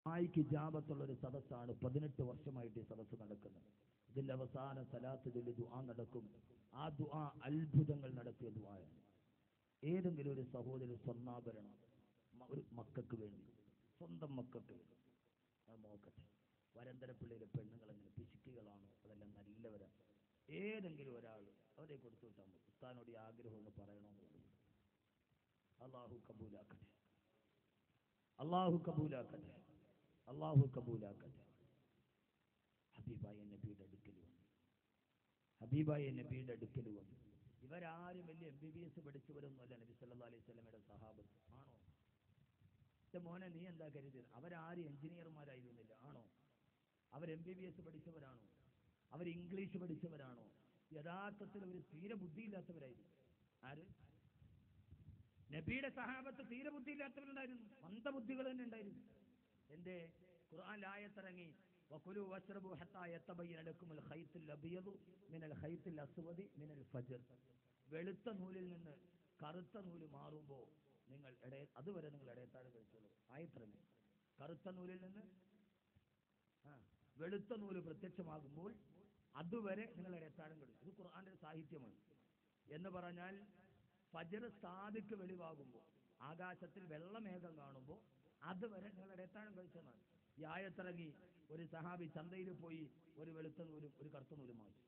ദുആയ്ക്ക് ഇജാബത്തുള്ള ഒരു സദസ്സാണ് പതിനെട്ട് വർഷമായിട്ട് ഈ സദസ്സ് നടക്കുന്നത് ഇതിന്റെ അവസാന സലാത്ത് ചൊല്ലി ദുആ നടക്കും ആ ദുആ അത്ഭുതങ്ങൾ നടത്തിയ ദുആയാണ് ഏതെങ്കിലും ഒരു സഹോദരി സ്വർണ്ണാഭരണം മ- ഒരു മക്കൾക്ക് വേണ്ടി സ്വന്തം മക്കൾക്ക് വേണ്ടി അത് നോക്കട്ടെ വരന്തരപ്പിള്ളിയിലെ പെണ്ണുങ്ങൾ എങ്ങനെ പിശുക്കികളാണോ അതെല്ലാം നല്ലവരാണ് ഏതെങ്കിലും ഒരാൾ അവരെ കൊടുത്തു വിട്ടാൽ മതി ഉസ്താനോട് ഈ ആഗ്രഹം ഒന്ന് പറയണമെന്ന് പറഞ്ഞു അള്ളാഹു കബൂലാക്കട്ടെ അള്ളാഹു കബൂലാക്കട്ടെ അള്ളാഹു കബൂലാക്കട്ടെ ഹബീബായ നബിയുടെ അടുക്കൽ വന്നു ഹബീബായ നബിയുടെ അടുക്കൽ വന്നു ഇവരാരും വലിയ എം ബി ബി എസ് പഠിച്ചവരൊന്നുമല്ല നബി സല്ലാ അലൈഹി സ്വലമയുടെ സഹാബത്ത് ആണോ എന്റെ മോനെ നീ എന്താ കരുതിയത് അവരാരും എഞ്ചിനീയർമാരായിരുന്നില്ല ആണോ അവർ എം ബി ബി എസ് പഠിച്ചവരാണോ അവർ ഇംഗ്ലീഷ് പഠിച്ചവരാണോ യഥാർത്ഥത്തിൽ അവർ തീരെ ബുദ്ധിയില്ലാത്തവരായിരുന്നു ആര് നബിയുടെ സഹാബത്ത് തീരെ ബുദ്ധിയില്ലാത്തവരുണ്ടായിരുന്നു മന്ദബുദ്ധികൾ തന്നെ ഉണ്ടായിരുന്നു എന്റെ ഖുർആൻ ആയത്തിറങ്ങി വകുലു വശ്രബു ഹത്താ യതബയ്യന ലക്കുമുൽ ഖൈത്തുൽ അബിയദു മിനൽ ഖൈത്തുൽ അസ്വദി മിനൽ ഫജ്ർ വെളുത്ത നൂലിൽ നിന്ന് കറുത്ത നൂല് മാറുമ്പോൾ നിങ്ങൾ ഇടയ അതുവരെ നിങ്ങൾ ഇടയത്താഴ് കഴിച്ചോളൂ ആയത്തിറങ്ങി കറുത്ത നൂലിൽ നിന്ന് ആ, വെളുത്ത നൂല് പ്രത്യക്ഷമാകുമ്പോൾ അതുവരെ നിങ്ങൾ ഇടയത്താഴം കഴിച്ചു ഇത് ഖുർആന്റെ ഒരു സാഹിത്യമാണ് എന്ന് പറഞ്ഞാൽ ഫജർ സാദിക്ക് വെളിവാകുമ്പോൾ ആകാശത്തിൽ വെള്ളമേഘം കാണുമ്പോൾ അതുവരെ നിങ്ങൾ ഇടയത്താഴം കഴിച്ചതാണ് ഈ ആയത്തിറങ്ങി ഒരു സഹാബി ചന്തയിൽ പോയി ഒരു വെളുത്ത നൂലും ഒരു കറുത്ത നൂലും വാങ്ങിച്ചു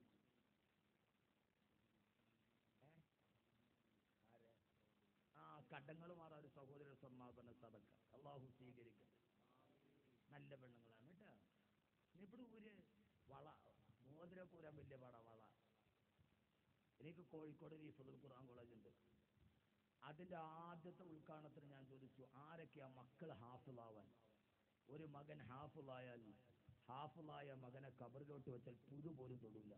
ആ കടങ്ങൾ മാറാ ഒരു സഹോദര സമാപന സതക്ക അള്ളാഹു സ്വീകരിക്കും നല്ല പെണ്ണുങ്ങളാണ് കേട്ടോ ഇവിടെ ഒരു വള മോതിരൊക്കെ ഊരാൻ വലിയ പാടാ വള എനിക്ക് കോഴിക്കോട് ഈ ഫുദുൽ ഖുർആൻ കോളേജ് ഉണ്ട് അതിന്റെ ആദ്യത്തെ ഉദ്ഘാടനത്തിന് ഞാൻ ചോദിച്ചു ആരൊക്കെയാ മക്കൾ ഹാഫിളാവാൻ ഒരു മകൻ ഹാഫിളായാൽ ഹാഫിളായ മകനെ കബറിലോട്ട് വെച്ചാൽ പുഴു പോലും തൊടില്ല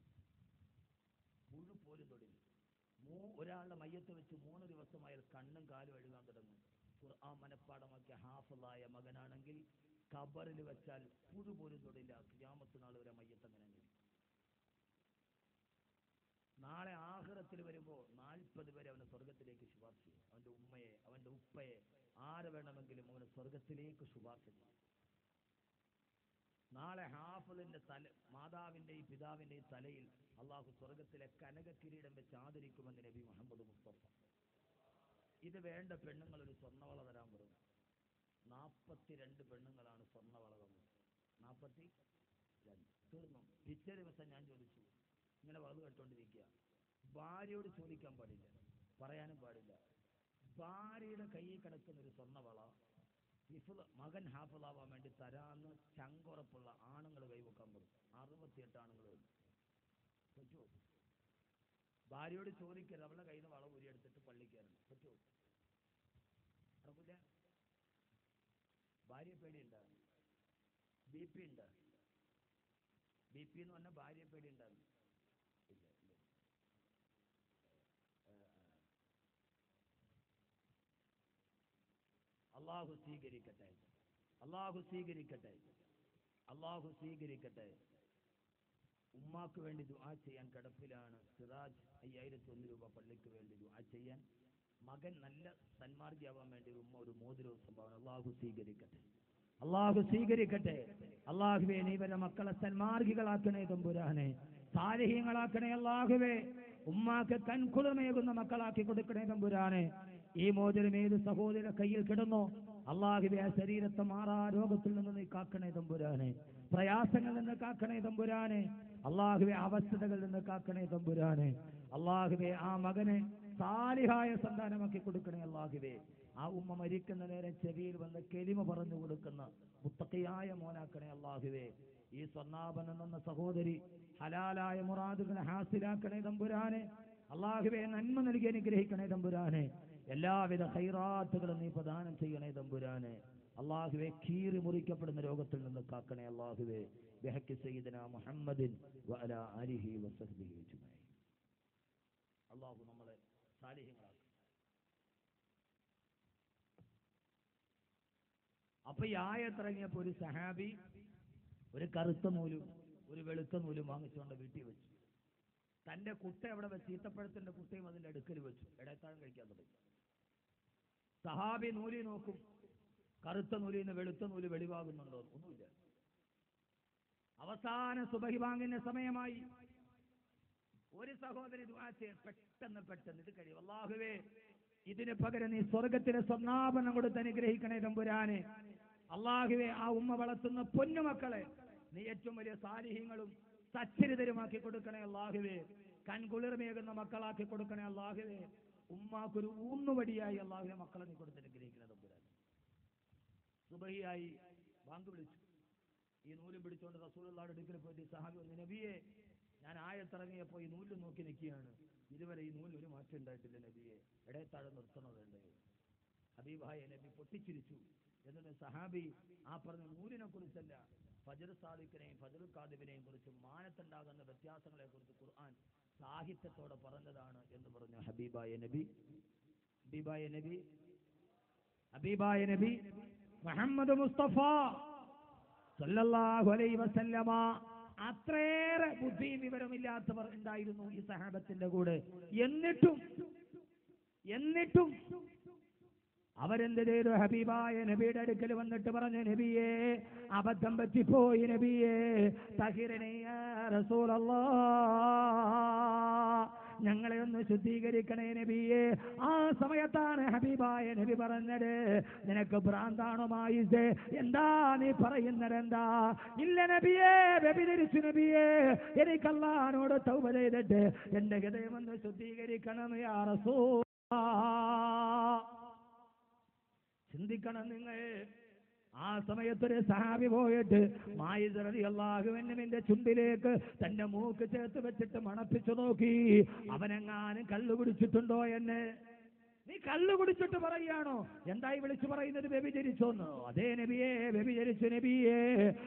പുഴു പോലും തൊടില്ല മൂ ഒരാളുടെ മയ്യത്ത് വെച്ച് മൂന്ന് ദിവസമായാൽ കണ്ണും കാലും എഴുതാൻ തുടങ്ങും ഖുർആൻ മനഃപ്പാടമാക്കിയ ഹാഫിളായ മകനാണെങ്കിൽ കബറിൽ വെച്ചാൽ പുഴു പോലും തൊടില്ല ക്യാമത്ത് നാൾ വരെ മയ്യത്ത് അങ്ങനെ അങ്ങ് ഇരിക്കും. നാളെ ആഹ്റത്തിൽ വരുമ്പോ നാൽപ്പത് പേരെ അവന് സ്വർഗത്തിലേക്ക് ശുപാർശ ചെയ്യും അവന്റെ ഉമ്മയെ അവന്റെ ഉപ്പയെ ആരെ വേണമെങ്കിലും അവന് സ്വർഗത്തിലേക്ക് ശുപാർശ ചെയ്യും നാളെ ഹാഫിളിന്റെ തല മാതാവിന്റെയും പിതാവിന്റെയും തലയിൽ അള്ളാഹു സ്വർഗത്തിലെ കനക കിരീടം വെച്ച് ആദരിക്കുമെന്ന് നബി മുഹമ്മദ് മുസ്തഫ ഇത് വേണ്ട പെണ്ണുങ്ങൾ ഒരു സ്വർണ്ണവള തരാൻ പറഞ്ഞു നാപ്പത്തിരണ്ട് പെണ്ണുങ്ങളാണ് സ്വർണ്ണവള തന്നത് നാപ്പത്തി രണ്ട് തീർന്നു പിറ്റേ ദിവസം ഞാൻ ചോദിച്ചു ഇങ്ങനെ വളവ് കേട്ടോണ്ടിരിക്കുക ഭാര്യയോട് ചോദിക്കാൻ പാടില്ല പറയാനും പാടില്ല ഭാര്യയുടെ കയ്യിൽ കിടക്കുന്ന ഒരു സ്വർണ്ണവള ഹിഫ്ള് മകൻ ഹാഫിളാവാൻ വേണ്ടി തരാന്ന് ചങ്കുറപ്പുള്ള ആണുങ്ങൾ കൈവക്കാൻ പറഞ്ഞു അറുപത്തിയെട്ട് ആണുങ്ങൾ വന്നു പറ്റുമോ ഭാര്യയോട് ചോദിക്കരുത് അവളുടെ കയ്യിൽ നിന്ന് വള ഊരിയെടുത്തിട്ട് പള്ളി കയറണം പറ്റുമോ നടക്കില്ല ഭാര്യ പേടിയുണ്ടാകും ബി പി ഉണ്ട് ബി പി എന്ന് പറഞ്ഞാൽ ഭാര്യ പേടി ഉണ്ടാകും ഇല്ല ഇല്ല ആ, ആ. അള്ളാഹു സ്വീകരിക്കട്ടെ അള്ളാഹു സ്വീകരിക്കട്ടെ അള്ളാഹു സ്വീകരിക്കട്ടെ ഉമ്മാക്ക് വേണ്ടി ദുആ ചെയ്യാൻ കിടപ്പിലാണ് സിറാജ് അയ്യായിരത്തി ഒന്ന് രൂപ പള്ളിക്ക് വേണ്ടി ദുആ ചെയ്യാൻ മകൻ നല്ല സന്മാർഗിയാവാൻ വേണ്ടി ഒരു ഉമ്മ ഒരു മോതിരവും സംഭാവന അള്ളാഹു സ്വീകരിക്കട്ടെ അള്ളാഹു സ്വീകരിക്കട്ടെ അള്ളാഹുവേ നീ വരെ മക്കളെ സന്മാർഗികളാക്കണേ തമ്പുരാനെ സാലിഹ്യങ്ങളാക്കണേ അള്ളാഹുവേ ഉമ്മാക്ക് കൺകുളിമേകുന്ന മക്കളാക്കി കൊടുക്കണേ തമ്പുരാനെ ഈ മോതിരം ഏത് സഹോദര കയ്യിൽ കിടന്നോ അള്ളാഹുവെ ആ ശരീരത്തെ മാറാ രോഗത്തിൽ നിന്ന് നീ കാക്കണേ തമ്പുരാനെ പ്രയാസങ്ങളിൽ നിന്ന് കാക്കണേ തമ്പുരാനെ അള്ളാഹുവെ അവസ്ഥകളിൽ നിന്ന് കാക്കണേ തമ്പുരാനെ അള്ളാഹുവെ ആ മകനെ സാലിഹായ സന്താനമാക്കി കൊടുക്കണേ അള്ളാഹുവേ ആ ഉമ്മ മരിക്കുന്ന നേരം ചെവിയിൽ വന്ന് കെലിമ പറഞ്ഞു കൊടുക്കുന്ന മുത്തക്കയായ മോനാക്കണേ അള്ളാഹുവേ ഈ സ്വർണ്ണാപനം എന്ന സഹോദരി ഹലാലായ മുറാദുകളെ ഹാസിലാക്കണേ തമ്പുരാനെ അള്ളാഹുവേ നന്മ നൽകി അനുഗ്രഹിക്കണേ തമ്പുരാനെ എല്ലാവിധ ഹൈറാത്തുകളും നീ പ്രദാനം ചെയ്യണേ തമ്പുരാനെ അള്ളാഹുവെ കീറി മുറിക്കപ്പെടുന്ന രോഗത്തിൽ നിന്ന് കാക്കണേ അള്ളാഹുവേ ബിഹക്കി സയ്യിദന മുഹമ്മദിൻ വഅല ആലിഹി വസഹ്ബിഹി അജ്മഈൻ അള്ളാഹു നമ്മളെ സാലിഹ്യങ്ങളാക്കും അപ്പൊ ഈ ആയത്തിറങ്ങിയപ്പോ ഒരു സഹാബി ഒരു കറുത്ത നൂലും ഒരു വെളുത്ത നൂലും വാങ്ങിച്ചുകൊണ്ട് വീട്ടിൽ വെച്ചു തന്റെ കുട്ട അവിടെ വെച്ച് ഈത്തപ്പഴത്തിന്റെ കുട്ടയും അതിന്റെ അടുക്കൽ വെച്ചു ഇടത്താഴം കഴിക്കാൻ തുടങ്ങി സഹാബി നൂലി നോക്കും കറുത്ത നൂലിൽ നിന്ന് വെളുത്ത നൂല് വെളിവാകുന്നുണ്ടോ ഒന്നുമില്ല അവസാന സുബഹി വാങ്ങിന്റെ സമയമായി ഒരു സഹോദരി ദുആ ചെയ്യാൻ പെട്ടെന്ന് പെട്ടെന്ന് ഇത് കഴിയും അള്ളാഹുവേ ഇതിന് പകരം നീ സ്വർഗത്തിലെ സ്വർണ്ണാഭരണം കൊടുത്ത് അനുഗ്രഹിക്കണേ തമ്പുരാനെ അള്ളാഹുവേ ആ ഉമ്മ വളർത്തുന്ന പൊന്നുമക്കളെ നീ ഏറ്റവും വലിയ സാലിഹ്യങ്ങളും സച്ചരിതരുമാക്കി കൊടുക്കണേ അള്ളാഹുവേ കൺകുളിർമേകുന്ന മക്കളാക്കി കൊടുക്കണേ അള്ളാഹുവേ ഉമ്മാക്കൊരു ഊന്നുവടിയായി അള്ളാഹുവെ മക്കളെ നീ കൊടുത്ത് അനുഗ്രഹിക്കണേ തമ്പുരാനെ സുബഹിയായി ബാങ്ക് വിളിച്ചു ഈ നൂലും പിടിച്ചുകൊണ്ട് റസൂലുള്ളാടെ അടുക്കൽ പോയിട്ട് സഹാബി പറഞ്ഞു നബിയെ ഞാൻ ആയത്തിറങ്ങിയപ്പോൾ ഈ നൂല് നോക്കി നിൽക്കുകയാണ് ഇതുവരെ ഈ നൂല് ഒരു മാറ്റം ഉണ്ടായിട്ടില്ല നബിയെ ഇടയത്താഴെ നിർത്തണോ വേണ്ടേ ഹബീബായ നബി പൊട്ടിച്ചിരിച്ചു എന്നിട്ട് സഹാബി ആ പറഞ്ഞ നൂലിനെ കുറിച്ചല്ല ഫജർ സാദിഖിനെയും ഫജർ കാദിബിനെയും കുറിച്ച് മാനത്തുണ്ടാകുന്ന വ്യത്യാസങ്ങളെ കുറിച്ച് ഖുർആൻ സാഹിത്യത്തോടെ പറഞ്ഞതാണ് എന്ന് പറഞ്ഞു ഹബീബായ നബി ഹബീബായ നബി ഹബീബായ നബി മുഹമ്മദ് മുസ്തഫ സല്ലല്ലാഹു അലൈഹി വസല്ലമ അത്രയേറെ ബുദ്ധിയും വിവരമില്ലാത്തവർ ഉണ്ടായിരുന്നു ഈ സഹാബത്തിന്റെ കൂടെ എന്നിട്ടും എന്നിട്ടും അവരെന്ത് ചെയ്തു ഹബീബായ നബിയുടെ അടുക്കൽ വന്നിട്ട് പറഞ്ഞു നബിയെ അബദ്ധം പറ്റിപ്പോയി നബിയെ തഹിരനെയ റസൂലല്ലാ ഞങ്ങളെ ഒന്ന് ശുദ്ധീകരിക്കണേ നബിയെ ആ സമയത്താണ് ഹബീബായ നബി പറഞ്ഞത് നിനക്ക് ഭ്രാന്താണോ മായിസേ എന്താ നീ പറയുന്നത് എന്താ ഇല്ല നബിയെ വ്യഭിചരിച്ചു നബിയെ എനിക്ക് അള്ളഹാനോട് തൗബ ചെയ്തിട്ട് എന്റെ ഹൃദയം ഒന്ന് ശുദ്ധീകരിക്കണം യാ റസൂ ചിന്തിക്കണം നിങ്ങൾ ആ സമയത്തൊരു സഹാബി പോയിട്ട് മായിസറതി അള്ളാഹുവിന്റെ ചുണ്ടിലേക്ക് തന്റെ മൂക്ക് ചേർത്ത് വെച്ചിട്ട് മണപ്പിച്ചു നോക്കി അവനെങ്ങാനും കള്ളു കുടിച്ചിട്ടുണ്ടോ എന്ന് നീ കള്ളു കുടിച്ചിട്ട് പറയുകയാണോ എന്തായി വിളിച്ചു പറയുന്നത് വ്യഭിചരിച്ചോന്ന് അതേ നബിയെ വ്യഭിചരിച്ചു നബിയെ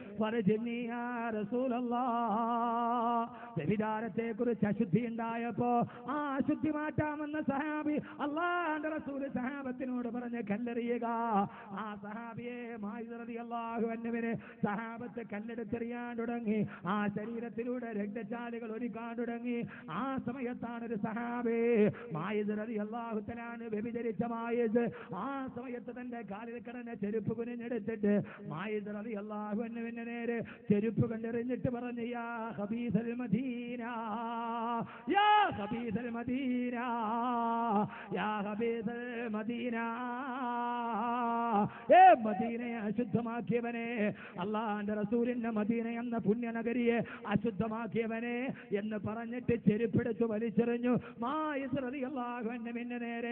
വ്യഭിചാരത്തെ കുറിച്ച് അശുദ്ധി ഉണ്ടായപ്പോ ആ അശുദ്ധി മാറ്റാമെന്ന സഹാബി അള്ളാന്റെ റസൂല് സഹാബത്തിനോട് പറഞ്ഞ് കല്ലെറിയുക ആ സഹാബിയെ മായുറതി അള്ളാഹു എന്നവന് സഹാബത്ത് കല്ലെടുത്തെറിയാൻ തുടങ്ങി ആ ശരീരത്തിലൂടെ രക്തചാലുകൾ ഒരുക്കാൻ തുടങ്ങി ആ സമയത്താണ് ഒരു സഹാബി മായുറതി അള്ളാഹു തലാണ് വ്യഭിചരിച്ച മായത് ആ സമയത്ത് തന്റെ കാലിൽ കിടന്ന ചെരുപ്പ് കുനിഞ്ഞെടുത്തിട്ട് മായത് റതി അള്ളാഹു എന്നെ നേരെ ചെരുപ്പ് കണ്ടെറിഞ്ഞിട്ട് പറഞ്ഞു യാ ഹബീസൽ മദീന യാ ഹബീസൽ മദീന യാ ഹബീസൽ മദീന ഏ മദീനയെ അശുദ്ധമാക്കിയവനെ അള്ളാന്റെ റസൂലിന്റെ മദീന എന്ന പുണ്യനഗരിയെ അശുദ്ധമാക്കിയവനെ എന്ന് പറഞ്ഞിട്ട് ചെരുപ്പിടിച്ചു വലിച്ചെറിഞ്ഞു മായിസ് റതി അള്ളാഹു എന്നെ പിന്നെ നേരെ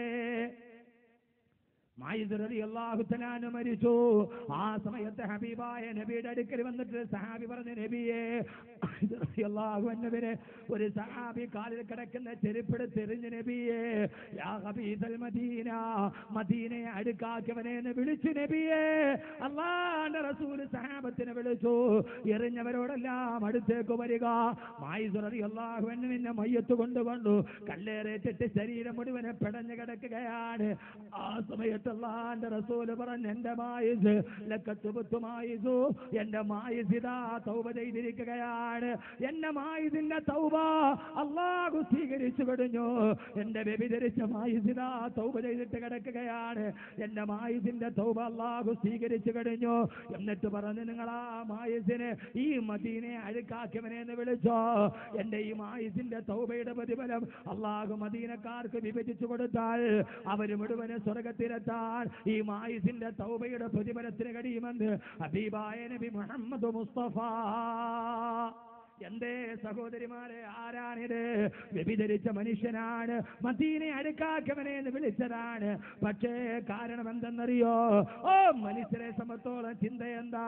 അള്ളാഹുത്തലാന് മരിച്ചു ആ സമയത്ത് ഹബീബായ നബിയുടെ അടുക്കൽ വന്നിട്ട് സഹാബി പറഞ്ഞ നബിയെ അള്ളാഹു എന്നവരെ ഒരു സഹാബി കാലിൽ കിടക്കുന്ന ചെരുപ്പെടുത്ത് എറിഞ്ഞ നബിയെ യാ ഹബീസൽ മദീന മദീനയെ അടുക്കാക്കിയവനെ എന്ന് വിളിച്ചു നബിയെ അള്ളാന്റെ റസൂൽ സഹാബത്തിനെ വിളിച്ചു എറിഞ്ഞവരോടെല്ലാം അടുത്തേക്ക് വരിക മായിസുറതി അള്ളാഹു എന്നെ മയ്യത്ത് കൊണ്ടുകൊണ്ടു കല്ലേറേറ്റിട്ട് ശരീരം മുഴുവനെ പിടഞ്ഞു കിടക്കുകയാണ് ആ സമയത്ത് അള്ളാന്റെ റസൂല് പറഞ്ഞ എന്റെ മായിസ് ലക്കത്തുപത്തു മായിസു എന്റെ മായിസ് ഇതാ തൗബ ചെയ്തിരിക്കുകയാണ് എന്റെ മായിസിന്റെ തൗബ അള്ളാഹു സ്വീകരിച്ചു കഴിഞ്ഞു എന്റെ വ്യഭിചരിച്ച മായിസ് ഇതാ തൗബ ചെയ്തിട്ട് കിടക്കുകയാണ് എന്റെ മായിസിന്റെ തൗബ അള്ളാഹു സ്വീകരിച്ചു കഴിഞ്ഞു എന്നിട്ട് പറഞ്ഞു നിങ്ങൾ ആ മായിസിനെ ഈ മദീനെ അഴുക്കാക്കിയവനെ എന്ന് വിളിച്ചോ എന്റെ ഈ മായിസിന്റെ തൗബയുടെ പ്രതിഫലം അള്ളാഹു മദീനക്കാർക്ക് വിഭജിച്ചു കൊടുത്താൽ അവർ മുഴുവന് സ്വർഗത്തിലെത്താൻ ഈ മായിസിന്റെ തൗബയുടെ പ്രതിഫലത്തിന് കഴിയുമെന്ന് ഹബീബായ നബി മുഹമ്മദ് മുസ്തഫ എന്തേ സഹോദരിമാരെ ആരാണിത് വ്യഭിചരിച്ച മനുഷ്യനാണ് മദീനെ അടുക്കാക്കവനെ എന്ന് വിളിച്ചതാണ് പക്ഷേ കാരണം എന്തെന്നറിയോ ഓ മനുഷ്യരെ സമത്തോളം ചിന്ത എന്താ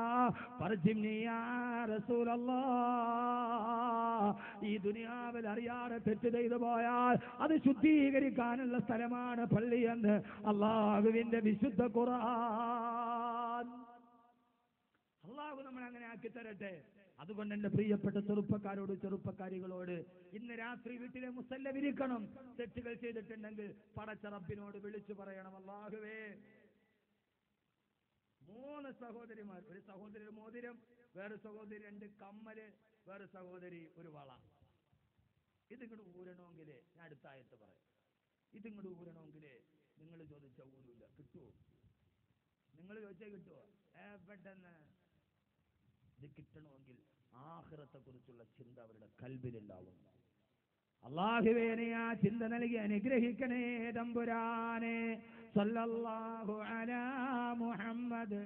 ഈ ദുനിയാവിൽ അറിയാതെ തെറ്റ് ചെയ്തു പോയാൽ അത് ശുദ്ധീകരിക്കാനുള്ള സ്ഥലമാണ് പള്ളി എന്ന് അള്ളാഹുവിന്റെ വിശുദ്ധ ഖുർആൻ അള്ളാഹു നമ്മൾ അങ്ങനെ ആക്കി തരട്ടെ അതുകൊണ്ട് എന്റെ പ്രിയപ്പെട്ട ചെറുപ്പക്കാരോട് ചെറുപ്പക്കാരികളോട് ഇന്ന് രാത്രി വീട്ടിലെ മുസല്ല വിരിക്കണം തെറ്റുകൾ ചെയ്തിട്ടുണ്ടെങ്കിൽ പടച്ചറപ്പിനോട് വിളിച്ചു പറയണം അള്ളാഹുവേ മൂന്ന് സഹോദരിമാർ ഒരു സഹോദരി ഒരു മോതിരം വേറെ സഹോദരി രണ്ട് കമ്മല് വേറെ സഹോദരി ഒരു വള ഇതിങ്ങോട്ട് ഊരണമെങ്കിലേ ഞാൻ അടുത്ത ആയത്ത് പറയാം ഇതിങ്ങോട്ട് ഊരണമെങ്കിലേ നിങ്ങൾ ചോദിച്ച ഊരില്ല കിട്ടുമോ നിങ്ങൾ ചോദിച്ചാൽ കിട്ടുമോ ഏ പെട്ടെന്ന് ഇത് കിട്ടണമെങ്കിൽ ആഹ്റത്തെ കുറിച്ചുള്ള ചിന്ത അവരുടെ കൽബിലുണ്ടാവും അള്ളാഹുവേനെ ആ ചിന്ത നൽകി അനുഗ്രഹിക്കണേ തമ്പുരാനെ സല്ലല്ലാഹു അലാ മുഹമ്മദ്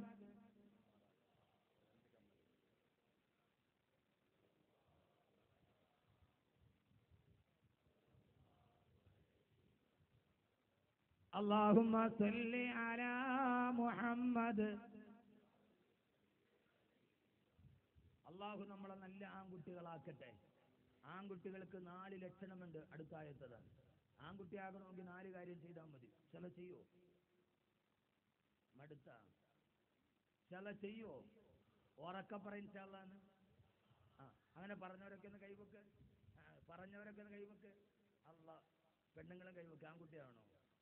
اللهم صل على മുഹമ്മദ് അള്ളാഹു നമ്മളെ നല്ല ആൺകുട്ടികളാക്കട്ടെ ആൺകുട്ടികൾക്ക് നാല് ലക്ഷണമുണ്ട് അടുത്തായത്തതാണ് ആൺകുട്ടിയാകണമെങ്കിൽ നാല് കാര്യം ചെയ്താൽ മതി ചില ചെയ്യോ മടുത്ത ചില ചെയ്യോ ഉറക്ക പറയും ചിലാന്ന് ആ അങ്ങനെ പറഞ്ഞവരൊക്കെ ഒന്ന് കൈവക്ക് ആ, പറഞ്ഞവരൊക്കെ ഒന്ന് കൈവക്ക് അല്ല പെണ്ണുങ്ങളും കൈവക്ക് ആൺകുട്ടിയാണോ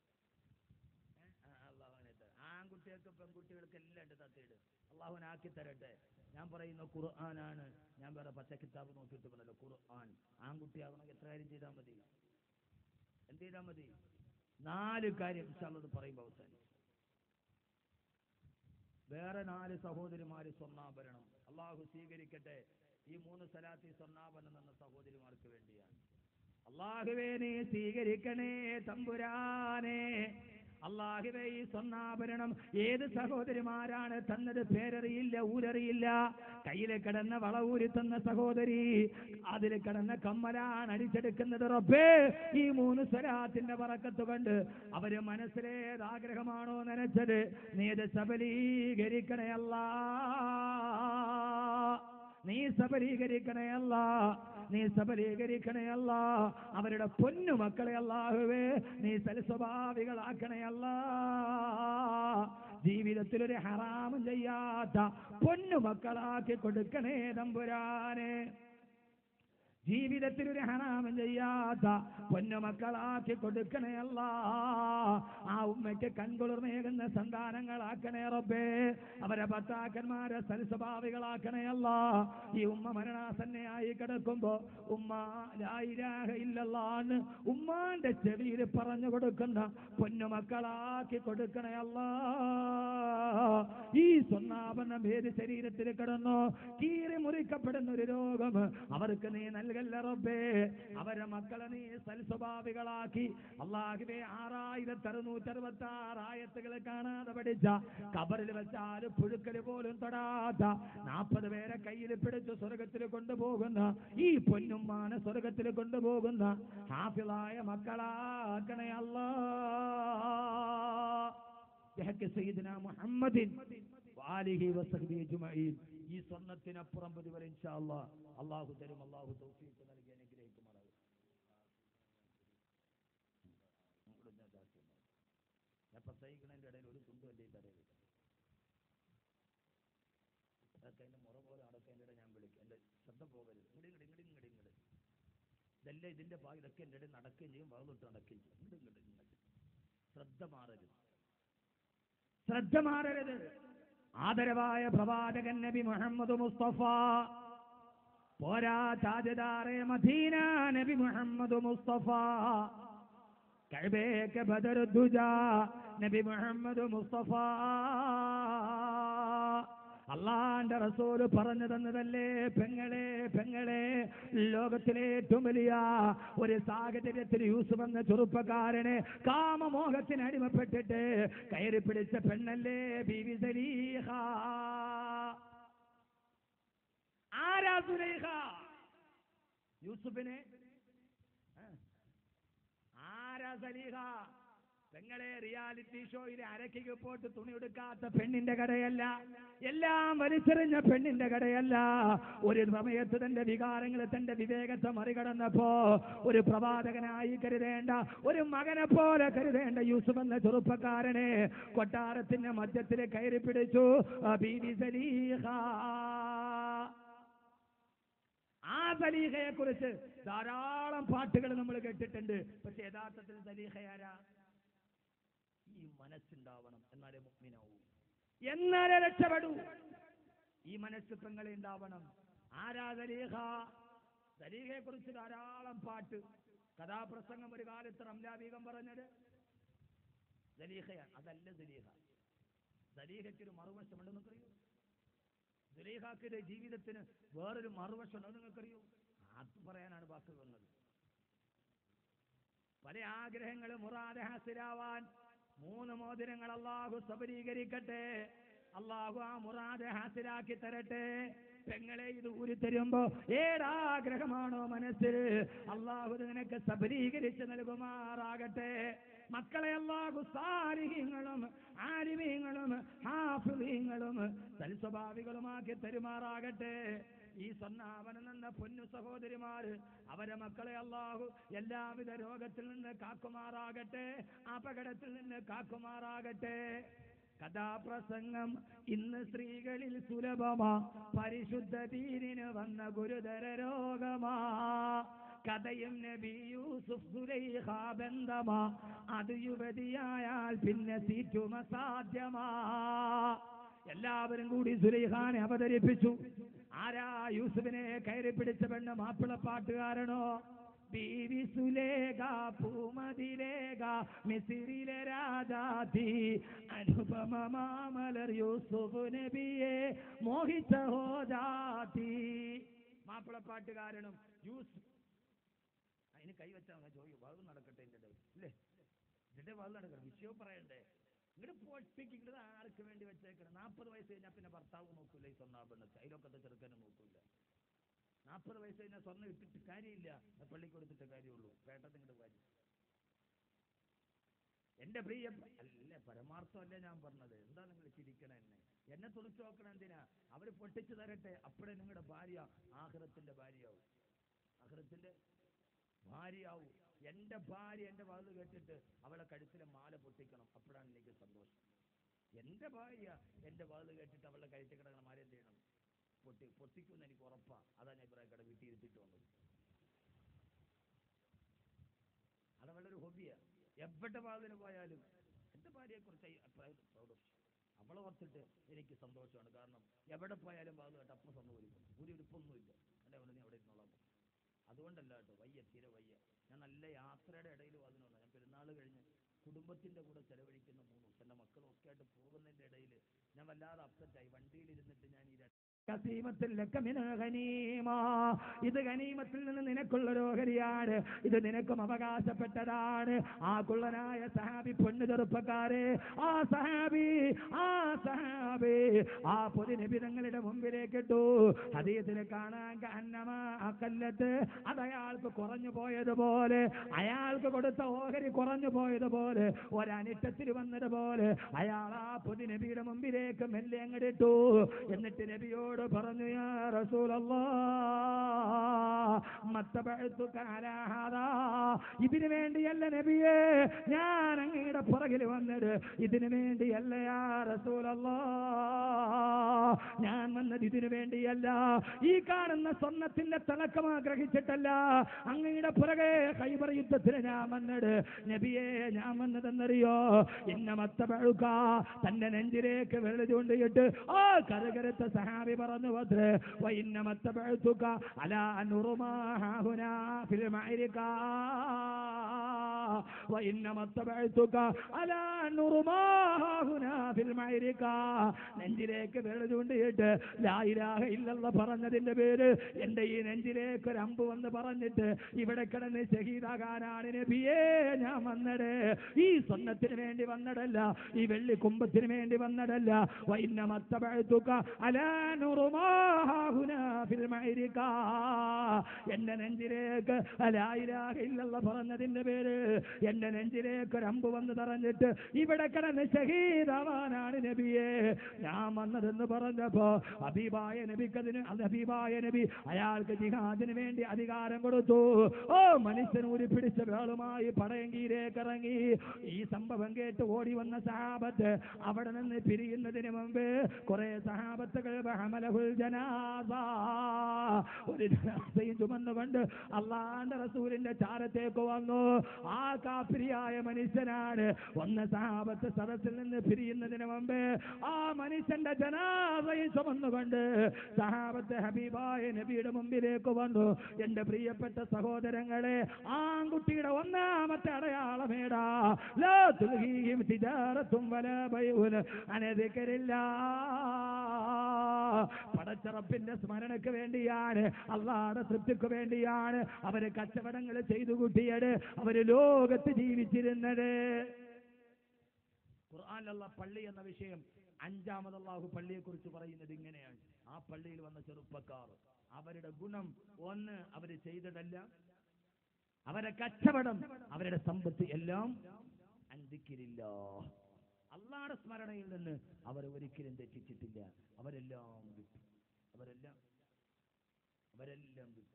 അള്ളാഹുവിനെ ആൺകുട്ടികൾക്ക് പെൺകുട്ടികൾക്ക് എല്ലാം ഉണ്ട് തത്തിയിട് അള്ളാഹുവിനെ ആക്കി തരട്ടെ ഞാൻ പറയുന്ന ഖുർആനാണ് ഞാൻ വേറെ പച്ച കിതാബ് നോക്കിയിട്ട് പറഞ്ഞല്ലോ ഖുർആൻ ആൺകുട്ടിയാകണമെങ്കിൽ എത്ര കാര്യം ചെയ്താൽ മതി എന്ത് ചെയ്താൽ മതി നാല് കാര്യം ഇൻഷാള്ളത് പറയുമ്പോൾ അവസാനിച്ചു വേറെ നാല് സഹോദരിമാര് സ്വർണ്ണാഭരണം അള്ളാഹു സ്വീകരിക്കട്ടെ ഈ മൂന്ന് സ്ഥലത്ത് ഈ സ്വർണ്ണാഭരണം എന്ന സഹോദരിമാർക്ക് വേണ്ടിയാണ് അള്ളാഹുവേ നീ സ്വീകരിക്കണേ തമ്പുരാനെ അള്ളാഹുവേ ഈ സ്വർണ്ണാഭരണം ഏത് സഹോദരിമാരാണ് തന്നത് പേരറിയില്ല ഊരറിയില്ല കയ്യിൽ കിടന്ന വള ഊരി തന്ന സഹോദരി അതിൽ കിടന്ന കമ്മലാണ് അടിച്ചെടുക്കുന്നത് റബ്ബേ ഈ മൂന്ന് സ്വരാത്തിന്റെ പറക്കത്ത് കൊണ്ട് അവര് മനസ്സിലേത് ആഗ്രഹമാണോ നനച്ചത് നീ അത് സബലീകരിക്കണേ അല്ലാ നീ സബലീകരിക്കണേ അല്ല നീ സബലീകരിക്കണേ അല്ല അവരുടെ പൊന്നു മക്കളെ അല്ലാഹുവേ നീ സൽസ്വഭാവികളാക്കണേ അല്ല ജീവിതത്തിൽ ഒരു ഹറാമും ചെയ്യാത്ത പൊന്നു മക്കളാക്കി കൊടുക്കണേ തമ്പുരാനെ ജീവിതത്തിൽ ഒരു ഹറാമം ചെയ്യാത്ത പൊന്നുമക്കളാക്കി കൊടുക്കണേ അല്ല ആ ഉമ്മയ്ക്ക് കൺകുളിർമേകുന്ന സന്താനങ്ങളാക്കണേ റബ്ബേ അവരെ ഭർത്താക്കന്മാരെ സൽസ്വഭാവികളാക്കണേ അല്ല ഈ ഉമ്മ മരണാസന്നയായി കിടക്കുമ്പോ ഉമ്മ ലായിരാഹ ഇല്ലല്ലാന്ന് ഉമ്മാന്റെ ചെവിയിൽ പറഞ്ഞു കൊടുക്കുന്ന പൊന്നുമക്കളാക്കി കൊടുക്കണേ അല്ല ഈ സ്വന്നാപനം ഏത് ശരീരത്തിൽ കിടന്നോ കീറി മുറിക്കപ്പെടുന്ന ഒരു രോഗം അവർക്ക് നീ നൽകല്ല റബ്ബേ അവരെ മക്കളെ നീ സൽസ്വഭാവികളാക്കി അള്ളാഹുവേ ആറായിരത്തി അറുന്നൂറ്റി അറുപത്തി ആറ് ആയത്തുകൾ കാണാതെ പഠിച്ച കബറിൽ വെച്ചാൽ പുഴുക്കൽ പോലും തൊടാത്ത നാൽപ്പത് പേരെ കയ്യിൽ പിടിച്ച് സ്വർഗത്തിൽ കൊണ്ടുപോകുന്ന ഈ പൊന്നുമ്മാനെ സ്വർഗത്തിൽ കൊണ്ടുപോകുന്ന ഹാഫിളായ മക്കളാക്കണേ അല്ലാ ബിഹഖ് സയ്യിദിന മുഹമ്മദിൻ വാലിഹി വസഹബി അജ്മഈൻ ഈ സ്വർണ്ണത്തിനപ്പുറം പ്രതിഫലം ഇൻഷാ അല്ലാഹ് അല്ലാഹു തരും അല്ലാഹു തൗഫീഖ് നൽകി അനുഗ്രഹിക്കുമാറാകും ഞാൻ പ്രസംഗിക്കുന്നതിന്റെ ഇടയിൽ ഒരു തുണ്ടും എൻ്റെ തരരുത് അതൊക്കെ അതിന്റെ മുറ പോലെ നടക്കേണ്ട ഞാൻ വിളിക്കും എൻ്റെ ശ്രദ്ധ പോകരുത് ഇങ്ങടി ഇങ്ങടി ഇങ്ങടി ഇങ്ങടി ഇങ്ങടി ഇതെല്ലാം ഇതിന്റെ ഭാഗം ഇതൊക്കെ എൻ്റെ ഇടയിൽ നടക്കുകയും ചെയ്യും വളർന്നിട്ട് നടക്കുകയും ചെയ്യും ഇങ്ങടി ഇങ്ങടി ഇങ്ങടി ശ്രദ്ധ മാറരുത് ശ്രദ്ധ മാറരുത് ആദരവായ പ്രവാചകൻ നബി മുഹമ്മദ് മുസ്തഫ പോരാ താജദാറെ മദീന നബി മുഹമ്മദ് മുസ്തഫ കഅബേക്ക് ബദറുദ്ദുജ നബി മുഹമ്മദ് മുസ്തഫ അള്ളാന്റെ റസൂല് പറഞ്ഞു തന്നതല്ലേ പെങ്ങളെ പെങ്ങളെ ലോകത്തിലെ ഏറ്റവും വലിയ ഒരു സാഹചര്യത്തിൽ യൂസുഫ് എന്ന ചെറുപ്പക്കാരനെ കാമമോഹത്തിന് അടിമപ്പെട്ടിട്ട് കയറി പിടിച്ച പെണ്ണല്ലേ ബീവി സലീഹ ആരാ സുലൈഹ യൂസുഫിനെ ആ. ആരാ സലീഹ പെങ്ങളെ റിയാലിറ്റി ഷോയിൽ അരക്കിക്ക് പോട്ട് തുണി എടുക്കാത്ത പെണ്ണിന്റെ കടയല്ല എല്ലാം വലിച്ചെറിഞ്ഞ പെണ്ണിന്റെ കടയല്ല ഒരു സമയത്ത് തന്റെ വികാരങ്ങൾ തന്റെ വിവേകത്തെ മറികടന്നപ്പോ ഒരു പ്രവാചകനായി കരുതേണ്ട ഒരു മകനെ പോലെ കരുതേണ്ട യൂസുഫ് എന്ന ചെറുപ്പക്കാരനെ കൊട്ടാരത്തിന്റെ മധ്യത്തിൽ കയറി പിടിച്ചു ആ ബീവി സലീഹ ആ സലീഹയെ കുറിച്ച് ധാരാളം പാട്ടുകൾ നമ്മൾ കേട്ടിട്ടുണ്ട് പക്ഷെ യഥാർത്ഥത്തിൽ സലീഹയാരാ ഈ മനസ്സുണ്ടാവണം എന്നാലേ മുഗ്മിനാവൂ എന്നാലേ രക്ഷപ്പെടൂ ഈ മനസ്സ് പെങ്ങളെ ഉണ്ടാവണം ആരാ സലീഹ സലീഹയെ കുറിച്ച് ധാരാളം പാട്ട് കഥാപ്രസംഗം ഒരു കാലത്ത് റംലാബീഗം പറഞ്ഞത് സലീഹയാണ് അതല്ല സലീഹ ദലീഹയ്ക്കൊരു മറുവശമുണ്ട് നിങ്ങൾക്കറിയോ ദുലൈഹാക്കിന്റെ ജീവിതത്തിന് വേറൊരു മറുവശമുണ്ട് അത് നിങ്ങൾക്കറിയോ അത് പറയാനാണ് വാക്ക് വന്നത് പല ആഗ്രഹങ്ങളും മുറാദ് ഹാസിലാവാൻ മൂന്ന് മോതിരങ്ങൾ അള്ളാഹു സബരീകരിക്കട്ടെ അള്ളാഹു ആ മുറാദ് ഹാസിലാക്കി തരട്ടെ പെങ്ങളെ ഇത് ഊരി തരുമ്പോ ഏതാഗ്രഹമാണോ മനസ്സിൽ അള്ളാഹു ഇത് നിനക്ക് സബരീകരിച്ച് നൽകുമാറാകട്ടെ മക്കളെ അള്ളാഹു സാരിഹ്യങ്ങളും ആലിമീങ്ങളും ഹാഫിളീങ്ങളും സൽസ്വഭാവികളുമാക്കി തരുമാറാകട്ടെ ഈ സ്വന്നാവനം നിന്ന പൊന്നു സഹോദരിമാര് അവരെ മക്കളെ അള്ളാഹു എല്ലാവിധ രോഗത്തിൽ നിന്ന് കാക്കുമാറാകട്ടെ അപകടത്തിൽ നിന്ന് കാക്കുമാറാകട്ടെ കഥാപ്രസംഗം ഇന്ന് സ്ത്രീകളിൽ സുലഭമാ പരിശുദ്ധ ദീനിന് വന്ന ഗുരുതര രോഗമാ കഥയും നബി യൂസുഫ് സുലൈഹ ബന്ധമാ അത് യുവതിയായാൽ പിന്നെ സീറ്റും അസാധ്യമാ എല്ലാവരും കൂടി സുലൈഖാനെ അവതരിപ്പിച്ചു ആരാ യൂസുഫിനെ കയറി പിടിച്ച പെണ്ണ് മാപ്പിളപ്പാട്ടുകാരനോ ബീവി സുലേഖ പൂമതിലേഖ മിസിറിലെ രാജാതി അനുപമ മാമലർ യൂസുഫ് നബിയെ മോഹിച്ച ഹോജാതി മാപ്പിളപ്പാട്ടുകാരനും യൂസുഫ് അതിന് കൈവച്ചാൽ മതി ചോദിക്കും വാദം നടക്കട്ടെ എൻ്റെ ഇടയിൽ ഇല്ലേ ഇതിന്റെ വാദം നടക്കണം വിഷയം പറയണ്ടേ ഇങ്ങോട്ട് പൊട്ടിക്കുന്നത് ആർക്ക് വേണ്ടി വെച്ചേക്കണം നാൽപ്പത് വയസ്സ് കഴിഞ്ഞാൽ പിന്നെ ഭർത്താവ് നോക്കൂല ഈ സ്വർണ്ണ പെണ്ണത്ത് അതിലൊക്കത്തെ ചെറുക്കനെ നോക്കൂല നാൽപ്പത് വയസ്സ് കഴിഞ്ഞാൽ സ്വർണ്ണം ഇട്ടിട്ട് കാര്യമില്ല അത് പള്ളിക്ക് കൊടുത്തിട്ട് കാര്യമുള്ളൂ പേട്ട നിങ്ങളുടെ കാര്യം എന്റെ പ്രിയ അല്ല പരമാർത്ഥമല്ല ഞാൻ പറഞ്ഞത് എന്താ നിങ്ങൾ ചിരിക്കണ എന്നെ എന്നെ തുറച്ചു നോക്കണം എന്തിനാ അവര് പൊട്ടിച്ചു തരട്ടെ അപ്പോഴേ നിങ്ങളുടെ ഭാര്യ ആഹ്റത്തിന്റെ ഭാര്യയാവും ആഹ്റത്തിന്റെ ഭാര്യയാവും എന്റെ ഭാര്യ എന്റെ വാത് കേട്ടിട്ട് അവളെ കഴുത്തിലെ മാല പൊട്ടിക്കണം അപ്പോഴാണ് എനിക്ക് സന്തോഷം എന്റെ ഭാര്യ എന്റെ വാത് കേട്ടിട്ട് അവളെ കഴുത്തിൽ കിടക്കുന്ന മാല എന്ത് ചെയ്യണം പൊട്ടി പൊട്ടിക്കുമെന്ന് എനിക്ക് ഉറപ്പാ അതാ ഞാൻ ഇബ്രാഹിം കട വീട്ടിൽ ഇരുത്തിട്ട് വന്നത് അത് അവളുടെ ഒരു ഹോബിയാ എവിടെ വാതിന് പോയാലും എന്റെ ഭാര്യയെ കുറിച്ച് പ്രൗഡ് ഓഫ് അവളെ ഓർത്തിട്ട് എനിക്ക് സന്തോഷമാണ് കാരണം എവിടെ പോയാലും വാത് കേട്ട് അപ്പം സമ്മതിക്കും ഒരു ഉടുപ്പൊന്നുമില്ല അല്ലെ അവളെ നീ അവിടെ ഇരുന്നോളാം പറയും. അതുകൊണ്ടല്ല കേട്ടോ വയ്യ തീരെ വയ്യ ഞാൻ നല്ല യാത്രയുടെ ഇടയിൽ വന്നു ഞാൻ പെരുന്നാൾ കഴിഞ്ഞ് കുടുംബത്തിന്റെ കൂടെ ചെലവഴിക്കുന്ന മൂന്ന് ദിവസം എൻ്റെ മക്കളും ഒക്കെ ആയിട്ട് പോകുന്നതിന്റെ ഇടയിൽ ഞാൻ വല്ലാതെ അപ്സെറ്റായി വണ്ടിയിൽ ഇരുന്നിട്ട് ഞാൻ ഈ രണ്ട് കസീമത്തിൽ ലക്ക മിനൽ ഗനീമ. ഇത് ഗനീമത്തിൽ നിന്ന് നിനക്കുള്ള ഓഹരിയാണ് ഇത് നിനക്കും അവകാശപ്പെട്ടതാണ് ആ കുള്ളനായ സഹാബി പൊന്നു ചെറുപ്പക്കാരെ ആ സഹാബി ആ സഹാബി ആ പൊതുനിബിതങ്ങളുടെ മുമ്പിലേക്ക് ഇട്ടു ഹദീസിന് കാണാൻ കന്നമ അക്കല്ലത്ത് അത് അയാൾക്ക് കുറഞ്ഞു പോയതുപോലെ അയാൾക്ക് കൊടുത്ത ഓഹരി കുറഞ്ഞു പോയതുപോലെ ഒരനിട്ടത്തിൽ വന്നതുപോലെ അയാൾ ആ പൊതുനബിയുടെ മുമ്പിലേക്ക് മെല്ലെ അങ്ങടിട്ടു എന്നിട്ട് നബിയോട് പറഞ്ഞു യാ റസൂലല്ലാ മത്തബഅതുക അലാ ഹാദാ ഇതിനു വേണ്ടിയല്ല നബിയേ ഞാൻ അങ്ങയുടെ പുറകിൽ വന്നത് ഇതിനു വേണ്ടിയല്ല യാ റസൂലല്ലാ ഞാൻ വന്നത് ഇതിനു വേണ്ടിയല്ല ഈ കാണുന്ന സ്വർണത്തിന്റെ തിളക്കം ആഗ്രഹിച്ചിട്ടല്ല അങ്ങയുടെ പുറകെ കൈബർ യുദ്ധത്തിന് ഞാൻ വന്നത് നബിയെ ഞാൻ വന്നതെന്നറിയോ ഇന്ന മത്തബഴുക്ക തന്റെ നെഞ്ചിലേക്ക് വെള്ളി ചൂണ്ടിയിട്ട് ആ കരകരത്ത സഹാബി പറഞ്ഞു വത്രേ വൈന്ന മത്തബഴുത്തുക അല നുറുമാഹുന ഫിൽ മഅരിക വൈന്ന മത്തബഴുത്തുക അല നുറുമാഹുന ഫിൽ മഅരിക നെഞ്ചിലേക്ക് വെള്ളി ചൂണ്ടിയിട്ട് ലാ ഇലാഹ ഇല്ലല്ല പറഞ്ഞതിന്റെ പേര് എന്റെ ഈ നെഞ്ചിലേക്ക് ഒരു അമ്പ് വന്ന് പറഞ്ഞിട്ട് ഇവിടെ കിടന്ന് ഷഹീദാകാനാണ് നബിയേ ഞാൻ വന്നത് ഈ സ്വർണത്തിന് വേണ്ടി വന്നതല്ല ഈ വെള്ളി കുംഭത്തിന് വേണ്ടി വന്നതല്ല വൈന്ന മത്തബഴുത്തുക അലാ നുറുമാഹുന ഫിൽ മഅരിക എന്റെ നെഞ്ചിലേക്ക് ലാ ഇലാഹ ഇല്ലല്ല പറഞ്ഞതിന്റെ പേര് എന്റെ നെഞ്ചിലേക്ക് ഒരു അമ്പ് വന്ന് തറഞ്ഞിട്ട് ഇവിടെ കിടന്ന് ഷഹീദാവാനാണ് നബിയെ ഞാൻ വന്നതെന്ന് പറഞ്ഞപ്പോ ഹബീബായ നബിക്കതിന് അത് ഹബീബായ നബി അയാൾക്ക് ജിഹാദിന് വേണ്ടി അധികാരം കൊടുത്തു ഓ മനുഷ്യൻ ഊരി പിടിച്ച വേളുമായി പടയങ്കിയിലേക്ക് ഇറങ്ങി ഈ സംഭവം കേട്ട് ഓടി വന്ന സഹാബത്ത് അവിടെ നിന്ന് പിരിയുന്നതിന് മുമ്പ് കുറെ സഹാബത്തുകൾ ബഹമലഹുൽ ജനാസ ഒരു ജനാസയും ചുമന്നുകൊണ്ട് അള്ളാന്റെ റസൂലിന്റെ ചാരത്തേക്ക് വന്നു ആ കാപ്പിരിയായ മനുഷ്യനാണ് ഒന്ന് സഹാബത്ത് സദസ്സിൽ നിന്ന് പിരിയുന്നതിന് മുമ്പ് ആ മനുഷ്യന്റെ ജനാസയും ചുമന്നുകൊണ്ട് സഹാബത്ത് ഹബീബായ നബിയുടെ മുമ്പിലേക്ക് വന്നു എന്റെ പ്രിയപ്പെട്ട സഹോദരങ്ങളെ ആൺകുട്ടിയുടെ ഒന്നാമത്തെ അടയാളമേടാ ലാ തുൽഹീഹിം തിജാറത്തും വലാ ബൈഉൻ അനദികരില്ല പടച്ചറപ്പിന്റെ സ്മരണയ്ക്ക് വേണ്ടിയാണ് അള്ളാഹുടെ തൃപ്തിക്ക് വേണ്ടിയാണ് അവര് കച്ചവടങ്ങൾ ചെയ്തു കൂട്ടിയത് അവര് ലോകത്ത് ജീവിച്ചിരുന്നത് ഖുർആനിലുള്ള പള്ളി എന്ന വിഷയം അഞ്ചാമത് അള്ളാഹു പള്ളിയെ കുറിച്ച് പറയുന്നത് ഇങ്ങനെയാണ് ആ പള്ളിയിൽ വന്ന ചെറുപ്പക്കാർ അവരുടെ ഗുണം ഒന്ന് അവര് ചെയ്തതല്ല അവരെ കച്ചവടം അവരുടെ സമ്പത്ത് എല്ലാം അന്തിക്കില്ല അള്ളാടെ സ്മരണയിൽ നിന്ന് അവർ ഒരിക്കലും തെറ്റിച്ചിട്ടില്ല അവരെല്ലാം വിട്ടു അവരെല്ലാം അവരെല്ലാം വിട്ടു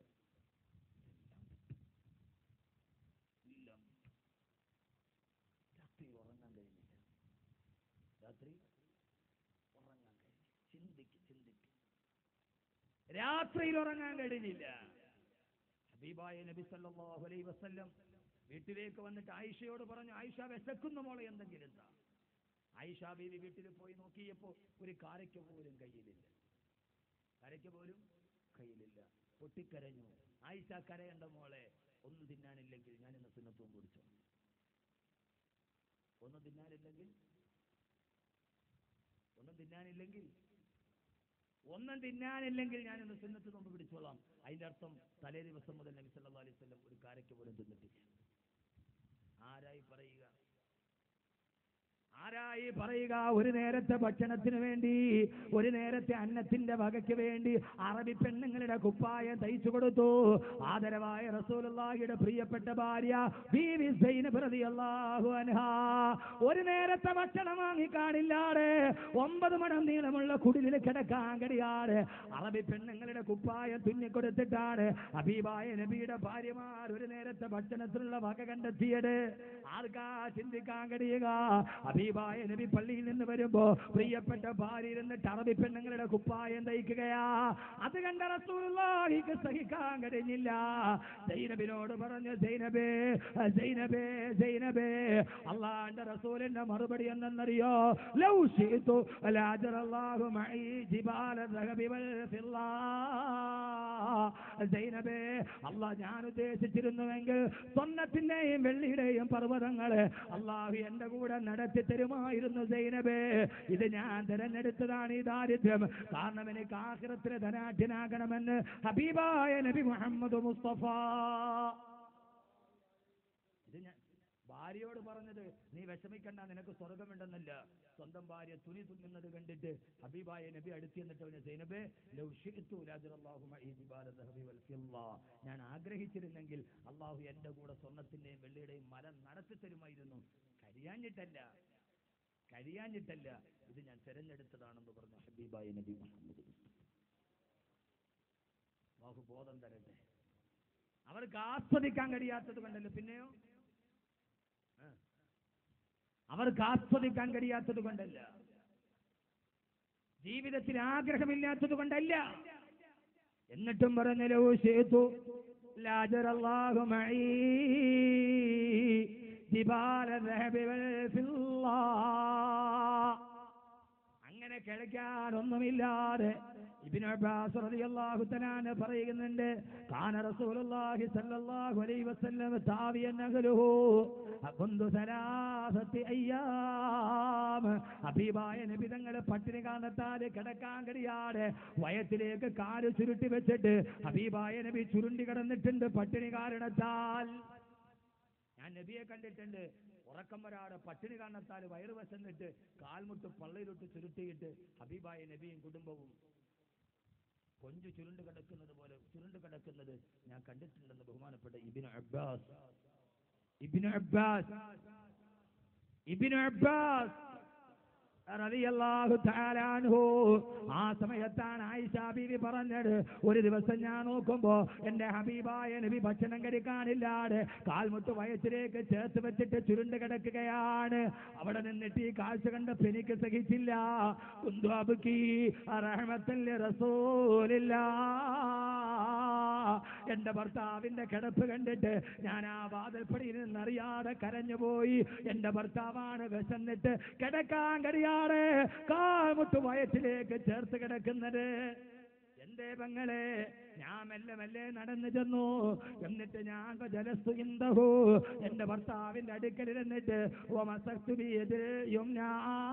എല്ലാം വിട്ടു. രാത്രി ഉറങ്ങാൻ കഴിഞ്ഞില്ല രാത്രി ഉറങ്ങാൻ കഴിഞ്ഞില്ല ചിന്തിക്ക് ചിന്തിക്ക് രാത്രിയിൽ ഉറങ്ങാൻ കഴിഞ്ഞില്ല ഹബീബായ നബി സല്ലല്ലാഹു അലൈഹി വസല്ലം വീട്ടിലേക്ക് വന്നിട്ട് ആയിഷയോട് പറഞ്ഞു ആയിഷ വിശക്കുന്നു മോളെ എന്തെങ്കിലും താ ആയിഷ ബീവി വീട്ടിൽ പോയി നോക്കിയപ്പോ ഒരു കാരയ്ക്ക പോലും കയ്യിലില്ല കരയ്ക്ക പോലും കയ്യിലില്ല പൊട്ടിക്കരഞ്ഞു ആയിഷ കരയണ്ട മോളെ ഒന്നും തിന്നാനില്ലെങ്കിൽ ഞാൻ ഇന്ന് സുന്നത്തും കുടിച്ചു ഒന്നും തിന്നാനില്ലെങ്കിൽ ഒന്നും തിന്നാനില്ലെങ്കിൽ ഒന്നും തിന്നാനില്ലെങ്കിൽ ഞാൻ ഇന്ന് സുന്നത്ത് നോമ്പ് പിടിച്ചോളാം അതിന്റെ അർത്ഥം തലേ ദിവസം മുതൽ നബി സല്ലല്ലാഹു അലൈഹി വസല്ലം ഒരു കാരയ്ക്ക് പോലും തിന്നിട്ടില്ല ആരായി പറയുക ആരായി പറയുക ഒരു നേരത്തെ ഭക്ഷണത്തിന് വേണ്ടി ഒരു നേരത്തെ അന്നത്തിന്റെ വകയ്ക്ക് വേണ്ടി അറബി പെണ്ണുങ്ങളുടെ കുപ്പായം തയ്ച്ചു കൊടുത്തു ആദരവായ റസൂലുള്ളാഹിയുടെ പ്രിയപ്പെട്ട ഭാര്യ ബീവി സൈനബ് റളിയല്ലാഹു അൻഹാ ഒരു നേരത്തെ ഭക്ഷണം വാങ്ങി കാണില്ലാതെ ഒമ്പത് മണം നീളമുള്ള കുടിലിൽ കിടക്കാൻ കഴിയാതെ അറബി പെണ്ണുങ്ങളുടെ കുപ്പായം തുന്നിക്കൊടുത്തിട്ടാണ് ഹബീബായ നബിയുടെ ഭാര്യമാർ ഒരു നേരത്തെ ഭക്ഷണത്തിനുള്ള വക കണ്ടെത്തിയത് ആർക്കാ ചിന്തിക്കാൻ കഴിയുക ഹബീബായ നബി പള്ളിയിൽ നിന്ന് വരുമ്പോ പ്രിയപ്പെട്ട ഭാര്യ ഇരുന്നിട്ട് അറബി പെണ്ണുങ്ങളുടെ കുപ്പായം തയ്ക്കുകയാ അത് കണ്ട റസൂലുള്ളാഹിക്ക് സഹിക്കാൻ കഴിഞ്ഞില്ല സൈനബിനോട് പറഞ്ഞു സൈനബേ സൈനബേ സൈനബേ അള്ളാന്റെ റസൂലിന്റെ മറുപടി എന്തെന്നറിയോ ലൗ ശീതു ലാജറല്ലാഹു മഈ ജിബാല ദഹബി വൽ ഫില്ലാ സൈനബേ അള്ളാഹ് ഞാൻ ഉദ്ദേശിച്ചിരുന്നുവെങ്കിൽ സ്വർണത്തിന്റെയും വെള്ളിയുടെയും പർവ്വതങ്ങള് അള്ളാഹു എന്റെ കൂടെ നടത്തി തരുമായിരുന്നു സൈനബേ ഇത് ഞാൻ തിരഞ്ഞെടുത്തതാണ് ഈ ദാരിദ്ര്യം കാരണം എനിക്ക് ആഖിറത്തിലെ ധനാഠ്യനാകണമെന്ന് ഹബീബായ നബി മുഹമ്മദ് മുസ്തഫ ഇത് ഞാൻ ഭാര്യയോട് പറഞ്ഞത് നീ വിഷമിക്കണ്ട നിനക്ക് സ്വർഗമുണ്ടെന്നല്ല സ്വന്തം ഭാര്യ തുണി തുന്നുന്നത് കണ്ടിട്ട് ഹബീബായ നബി അടുത്ത് എന്നിട്ട് അവന് സൈനബേ ലൗ ശിഅ്തു ലഅജറല്ലാഹു മഈ ജിബാല ദഹബി വൽ ഫിദ്ദ. ഞാൻ ആഗ്രഹിച്ചിരുന്നെങ്കിൽ അള്ളാഹു എന്റെ കൂടെ സ്വർണത്തിന്റെയും വെള്ളിയുടെയും മല നടത്തി തരുമായിരുന്നു കഴിയാഞ്ഞിട്ടല്ല കഴിയാഞ്ഞിട്ടല്ല ഇത് ഞാൻ തിരഞ്ഞെടുത്തതാണെന്ന് പറഞ്ഞു ഹബീബായ നബി മുഹമ്മദ് മുസ്തഫ. അള്ളാഹു ബോധം തരട്ടെ അവർക്ക് ആസ്വദിക്കാൻ കഴിയാത്തത് കണ്ടല്ലോ പിന്നെയോ ആ. അവർക്ക് ആസ്വദിക്കാൻ കഴിയാത്തത് കൊണ്ടല്ല ജീവിതത്തിൽ ആഗ്രഹമില്ലാത്തത് കൊണ്ടല്ല എന്നിട്ടും പറഞ്ഞല്ലോ സേതു ലാജറല്ലാഹു മഈ ജിബാല ദഹബി വൽ ഫില്ലാ. അങ്ങനെ കിഴക്കാനൊന്നുമില്ലാതെ ഇബ്നു അബ്ബാസ് റളിയല്ലാഹു തആല പറയുന്നുണ്ട് കാന റസൂലുള്ളാഹി സ്വല്ലല്ലാഹു അലൈഹി വസല്ലം താവിയൻ അഹ്ലുഹു അകുന്തു സലാസത്തി അയ്യാം ഹബീബായ നബി തങ്ങളെ പട്ടിണി കാണത്താതെ കിടക്കാൻ കഴിയാതെ വയറ്റിലേക്ക് കാല് ചുരുട്ടി വെച്ചിട്ട് ഹബീബായ നബി ചുരുണ്ടി കിടന്നിട്ടുണ്ട് പട്ടിണി കാരണത്താൽ ഞാൻ നബിയെ കണ്ടിട്ടുണ്ട് ഉറക്കം വരാതെ പട്ടിണി കാരണത്താൽ വയറ് വശന്നിട്ട് കാൽമുട്ട് പള്ളയിലോട്ട് ചുരുട്ടിയിട്ട് ഹബീബായ നബിയും കുടുംബവും കൊഞ്ചു ചുരുണ്ട് കിടക്കുന്നത് പോലെ ചുരുണ്ട് കിടക്കുന്നത് ഞാൻ കണ്ടിട്ടുണ്ടെന്ന് ബഹുമാനപ്പെട്ട Ibn Abbas Ibn Abbas Ibn Abbas റളിയല്ലാഹു തആല അൻഹു ആ സമയത്താണ് ആയിഷ ബീവി പറഞ്ഞത് ഒരു ദിവസം ഞാൻ നോക്കുമ്പോ എന്റെ ഹബീബായ നബി ഭക്ഷണം കഴിക്കാനില്ലാതെ കാൽമുട്ട് വയസ്സിലേക്ക് ചേർത്ത് വെച്ചിട്ട് ചുരുണ്ട് കിടക്കുകയാണ് അവിടെ നിന്നിട്ട് ഈ കാഴ്ച കണ്ടപ്പോ എനിക്ക് സഹിച്ചില്ല കുന്തു അബുക്കി റഹ്മത്തല്ലേ റസൂലില്ല എന്റെ ഭർത്താവിന്റെ കിടപ്പ് കണ്ടിട്ട് ഞാൻ ആ വാതിൽപ്പടിയിൽ നിന്നറിയാതെ കരഞ്ഞുപോയി എന്റെ ഭർത്താവാണ് വിശന്നിട്ട് കിടക്കാൻ കഴിയാതെ കാൽമുട്ട് വയറ്റിലേക്ക് ചേർത്ത് കിടക്കുന്നത് എന്റെ പെങ്ങളെ ഞാൻ മെല്ലെ മെല്ലെ നടന്നു ചെന്നു എന്നിട്ട് ഞാൻ ജലസ്തു ഇന്തഹു എന്റെ ഭർത്താവിന്റെ അടുക്കൽ എന്നിട്ട് വമസക്തു ബിയദിൽ യുംനാ.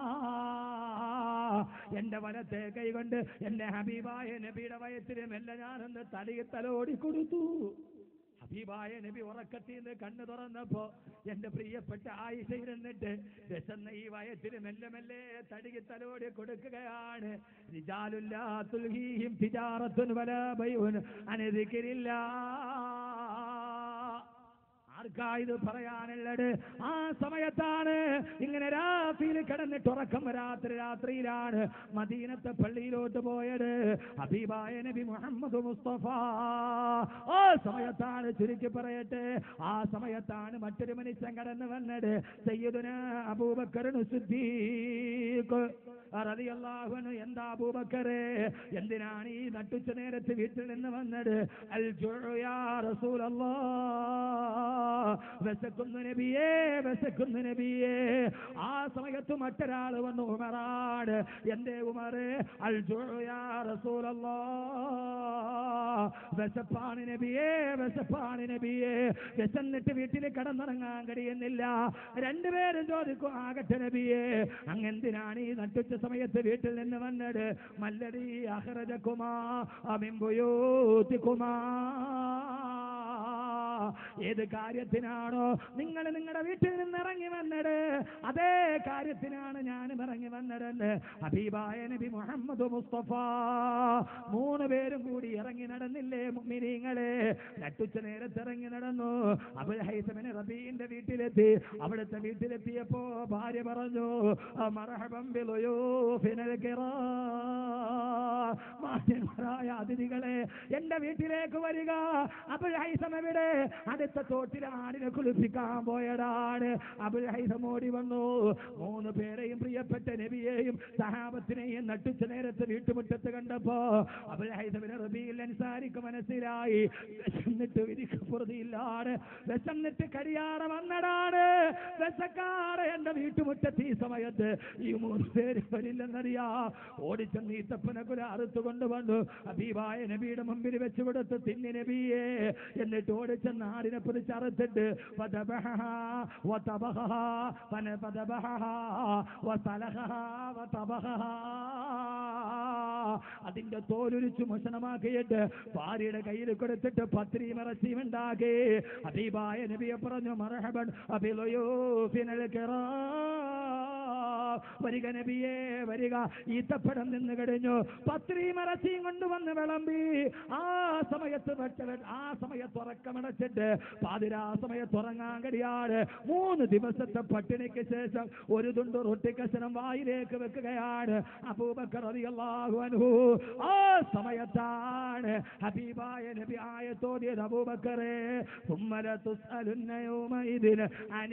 എന്റെ വലത്തെ കൈ കൊണ്ട് എന്റെ ഹബീബായ നബിയുടെ വയസ്സിന് മെല്ലെ ഞാനൊന്ന് തലയിൽ തലോടി കൊടുത്തു ഹബീബായ നബി ഉറക്കത്തിൽ നിന്ന് കണ്ണു തുറന്നപ്പോ എന്റെ പ്രിയപ്പെട്ട ആയിഷ ഇരുന്നിട്ട് വിശന്ന ഈ വയസ്സിന് മെല്ലെ മെല്ലെ തടികി തലോടി കൊടുക്കുകയാണ് റിജാലുല്ലാ തുൽഹീഹിം തിജാറത്തുൻ വലാ ബൈഉൻ അനദിക്രില്ല ആർക്കാ ഇത് പറയാനുള്ളത് ആ സമയത്താണ് ഇങ്ങനെ രാത്രിയിൽ കിടന്നിട്ട് ഉറക്കം വരാത്ത രാത്രിയിലാണ് മദീനത്തെ പള്ളിയിലോട്ട് പോയത് ഹബീബായ നബി മുഹമ്മദ് മുസ്തഫ ആ സമയത്താണ് ചുരുക്കി പറയട്ടെ ആ സമയത്താണ് മറ്റൊരു മനുഷ്യൻ കടന്നു വന്നത് സയ്യിദുന അബൂബക്കറിന് സിദ്ദീഖ് റളിയല്ലാഹുവിന് എന്താ അബൂബക്കറെ എന്തിനാണ് ഈ നട്ടുച്ച നേരത്ത് വീട്ടിൽ നിന്ന് വന്നത് അൽ ജുഉ യാ റസൂലല്ലാഹ് വിശക്കുന്നു നബിയേ വിശക്കുന്നു നബിയേ ആ സമയത്ത് മറ്റൊരാൾ വന്നു ഉമറാണ് എന്റെ ഉമറ് അൽ ജുഉ യാ റസൂലല്ലാഹ് വിശപ്പാണ് നബിയേ വിശപ്പാണ് നബിയേ വിശന്നിട്ട് വീട്ടിൽ കടന്നിറങ്ങാൻ കഴിയുന്നില്ല രണ്ടുപേരും ചോദിക്കും ആകട്ടെ നബിയേ അങ്ങെന്തിനാണ് ഈ നട്ടുച്ച സമയത്ത് വീട്ടിൽ നിന്ന് വന്നത് മല്ലടി അഹ്റജകുമാ അമിമ്പുയൂത്തിക്കുമാ ഏത് കാര്യത്തിനാണോ നിങ്ങൾ നിങ്ങളുടെ വീട്ടിൽ നിന്ന് ഇറങ്ങി വന്നത് അതേ കാര്യത്തിനാണ് ഞാനും ഇറങ്ങി വന്നതെന്ന് ഹബീബായ നബി മുഹമ്മദ് മുസ്തഫ മൂന്ന് പേരും കൂടി ഇറങ്ങി നടന്നില്ലേ മുഅ്മിനീങ്ങളെ നട്ടുച്ച നേരത്ത് ഇറങ്ങി നടന്നു അബുൽ ഹൈസമിന് റബീന്റെ വീട്ടിലെത്തി അവിടുത്തെ വീട്ടിലെത്തിയപ്പോ ഭാര്യ പറഞ്ഞു മറഹബം ബിളുയൂഫിനൽ കിറാം. മാന്യന്മാരായ അതിഥികളെ എന്റെ വീട്ടിലേക്ക് വരിക അബുൽ ഹൈസം എവിടെ അടുത്ത തോട്ടിൽ ആടിനെ കുളിപ്പിക്കാൻ പോയതാണ് അബുൽ ഹൈസം ഓടി വന്നു മൂന്ന് പേരെയും പ്രിയപ്പെട്ട നബിയെയും സഹാബത്തിനെയും നട്ടുച്ച നേരത്ത് വീട്ടുമുറ്റത്ത് കണ്ടപ്പോ അബുൽ ഹൈസമിന് റബീൽ അൻസാരിക്ക് മനസ്സിലായി വിശന്നിട്ട് വിരിക്കപ്പുറതിയില്ലാണ് വിശന്നിട്ട് കഴിയാതെ വന്നടാണ് വിശക്കാറ് എന്റെ വീട്ടുമുറ്റത്ത് ഈ സമയത്ത് ഈ മൂന്ന് പേര് വരില്ലെന്നറിയാ ഓടിച്ചെന്ന് ഈത്തപ്പനെ കുല അറുത്തു കൊണ്ടുവന്നു അബീബായ നബിയുടെ മുമ്പിൽ വെച്ച് കൊടുത്ത് തിന്നി നബിയെ എന്നിട്ട് ഓടിച്ചെന്ന് ആടിനെ പിടിച്ച് അറുത്തിട്ട് വതബഹഹാ വതബഹഹാ വനപദബഹഹാ വസലഹഹാ വതബഹഹാ അതിന്റെ തോലുരിച്ചു മോഷണമാക്കിയിട്ട് ഭാര്യയുടെ കയ്യിൽ കൊടുത്തിട്ട് പത്രി മറച്ചിയും ഉണ്ടാക്കി അബീബായ നബിയെ പറഞ്ഞു മറഹബൻ അബിലയോഫിനൽ കിറാ വരിക നബിയേ വരിക ഈത്തപ്പഴം നിന്ന് കഴിഞ്ഞു പത്രി മറച്ചിയും കൊണ്ടുവന്ന് വിളമ്പി ആ സമയത്ത് വെച്ച ആ സമയത്ത് ഉറക്കമടച്ചിട്ട് പാതിരാ സമയത്ത് ഉറങ്ങാൻ കഴിയാതെ മൂന്ന് ദിവസത്തെ പട്ടിണിക്ക് ശേഷം ഒരു തുണ്ട് റൊട്ടിക്കശനം വായിലേക്ക് വെക്കുകയാണ് അബൂബക്കർ റളിയല്ലാഹു അൻഹു ആ സമയത്താണ് ഹബീബായ നബി ആയത്തോതിയത് അബൂബക്കറെ ثم لتسألن يومئذ عن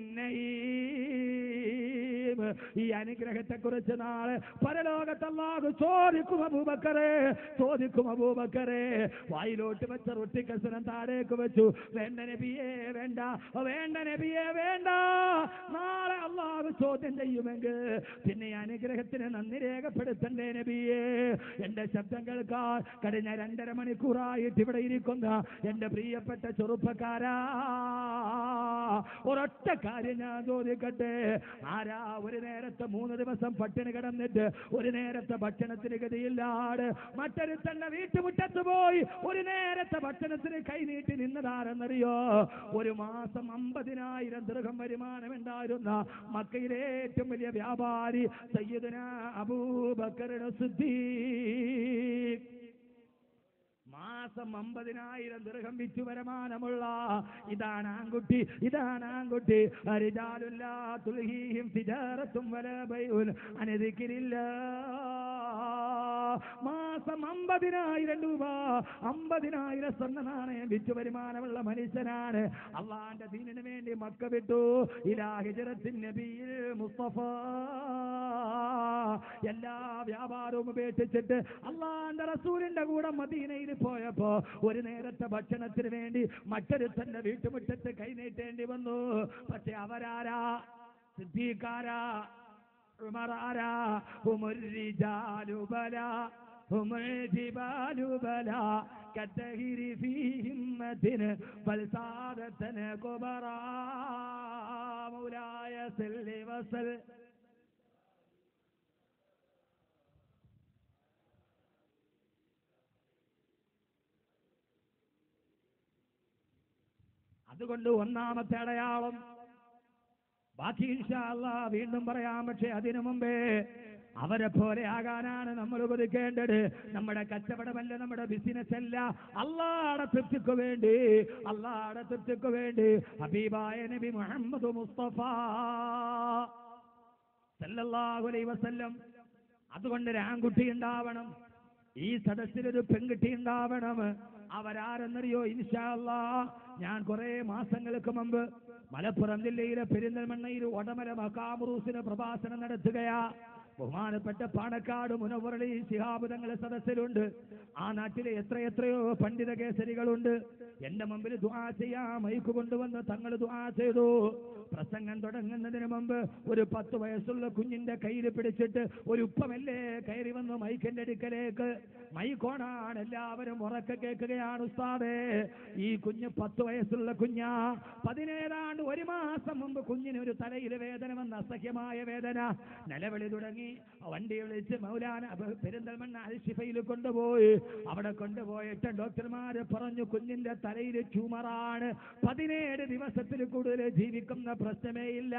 النعيم ഈ അനുഗ്രഹത്തെ കുറിച്ച് നാളെ പരലോകത്ത് അല്ലാഹു ചോദിക്കും അബൂബക്കറെ ചോദിക്കും അബൂബക്കറെ വായിലോട്ട് വെച്ച റൊട്ടി കസനം താഴേക്ക് വെച്ചു വേണ്ട നബിയെ വേണ്ട വേണ്ട നബിയെ വേണ്ട നാളെ അള്ളാഹു ചോദ്യം ചെയ്യുമെങ്കിൽ പിന്നെ ഈ അനുഗ്രഹത്തിന് നന്ദി രേഖപ്പെടുത്തണ്ടേ നബിയെ എന്റെ ശബ്ദം കേൾക്കാൻ കഴിഞ്ഞ രണ്ടര മണിക്കൂറായിട്ട് ഇവിടെ ഇരിക്കുന്ന എന്റെ പ്രിയപ്പെട്ട ചെറുപ്പക്കാരാ ഒരൊറ്റ കാര്യം ഞാൻ ചോദിക്കട്ടെ ആരാ ഒരു നേരത്തെ മൂന്ന് ദിവസം പട്ടിണി കിടന്നിട്ട് ഒരു നേരത്തെ ഭക്ഷണത്തിന് ഗതിയില്ലാട് മറ്റൊരു തന്നെ വീട്ടുമുറ്റത്ത് പോയി ഒരു നേരത്തെ ഭക്ഷണത്തിന് കൈനീട്ടി നിന്നതാരെന്നറിയോ ഒരു മാസം അമ്പതിനായിരം ദൃഹം വരുമാനം ഉണ്ടായിരുന്ന മക്കയിലെ ഏറ്റവും വലിയ വ്യാപാരി സയ്യിദുന അബൂബക്കറുടെ സിദ്ദീഖ് മാസം മാസം അമ്പതിനായിരം ദീർഘം വിറ്റു വരുമാനമുള്ള ഇതാണ് ആൺകുട്ടി ഇതാണ് ആൺകുട്ടി അരിജാലുല്ല തുൽഹീഹിം തിജാറത്തും വലബൈഉൻ അനദിക്കില്ല മാസം അമ്പതിനായിരം രൂപ അമ്പതിനായിരം സ്വർണ്ണ നാണയം വിറ്റു വരുമാനമുള്ള മനുഷ്യനാണ് അള്ളാന്റെ ദീനിന് വേണ്ടി മക്ക വിട്ടു ഇലാഹിജറത്തിൻ നബിയിൽ മുസ്തഫ എല്ലാ വ്യാപാരവും ഉപേക്ഷിച്ചിട്ട് അള്ളാന്റെ റസൂലിന്റെ കൂടെ മദീനയിൽ പോയപ്പോ ഒരു നേരത്തെ ഭക്ഷണത്തിന് വേണ്ടി മറ്റൊരുത്തന്റെ വീട്ടുമുറ്റത്ത് കൈനീട്ടേണ്ടി വന്നു പക്ഷെ അവരാരാ സിദ്ധിക്കാരാ ഉമറാരാ ഹുമുർരിജാലു ബലാ هم الجبال بلا كالدهر في همة فالسعادة كبرى مولاي سل وسل അതുകൊണ്ട് ഒന്നാമത്തെ അടയാളം ബാക്കി ഇൻഷാ അല്ലാ വീണ്ടും പറയാം പക്ഷെ അതിനു മുമ്പേ അവരെ പോലെ ആകാനാണ് നമ്മൾ ഉപദിക്കേണ്ടത് നമ്മുടെ കച്ചവടമല്ല നമ്മുടെ ബിസിനസ് അല്ല അള്ളാടെ തൃപ്തിക്ക് വേണ്ടി അള്ളാടെ തൃപ്തിക്ക് വേണ്ടി ഹബീബായ നബി മുഹമ്മദ് മുസ്തഫ സല്ലല്ലാഹു അലൈഹി വസല്ലം അതുകൊണ്ട് ഒരു ആൺകുട്ടി ഉണ്ടാവണം ഈ സദസ്സിലൊരു പെൺകുട്ടി ഉണ്ടാവണം അവരാരെന്നറിയോ ഇൻഷാ അല്ലാ ഞാൻ കുറെ മാസങ്ങൾക്ക് മുമ്പ് മലപ്പുറം ജില്ലയിലെ പെരിന്തൽമണ്ണയിൽ ഒടമല മക്കാമുറൂസിന് പ്രഭാഷണം നടത്തുകയാ ബഹുമാനപ്പെട്ട പാണക്കാട് മുനവറളി ശിഹാബ് തങ്ങളെ സദസ്സിലുണ്ട് ആ നാട്ടിലെ എത്രയെത്രയോ പണ്ഡിത കേസരികളുണ്ട് എന്റെ മുമ്പിൽ ദുആ ചെയ്യാ മൈക്ക് കൊണ്ടുവന്ന് തങ്ങൾ ദുആ ചെയ്തു പ്രസംഗം തുടങ്ങുന്നതിന് മുമ്പ് ഒരു പത്ത് വയസ്സുള്ള കുഞ്ഞിന്റെ കയ്യിൽ പിടിച്ചിട്ട് ഒരു ഉപ്പമല്ലേ കയറി വന്നു മൈക്കിന്റെ അടുക്കലേക്ക് മൈക്കോണാണ് എല്ലാവരും ഉറക്കെ കേൾക്കുകയാണ് ഉസ്താദേ ഈ കുഞ്ഞ് പത്ത് വയസ്സുള്ള കുഞ്ഞാ പതിനേഴാണ്ട് ഒരു മാസം മുമ്പ് കുഞ്ഞിന് ഒരു തലയിൽ വേദന വന്ന അസഹ്യമായ വേദന നിലവിളി തുടങ്ങി വണ്ടി വിളിച്ച് മൗലാന അബ- പെരിന്തൽമണ്ണ അൽഷിഫയിൽ കൊണ്ടുപോയി അവിടെ കൊണ്ടുപോയിട്ട് ഡോക്ടർമാര് പറഞ്ഞു കുഞ്ഞിന്റെ തലയിൽ ട്യൂമറാണ് പതിനേഴ് ദിവസത്തിൽ കൂടുതൽ ജീവിക്കുന്ന പ്രശ്നമേ ഇല്ല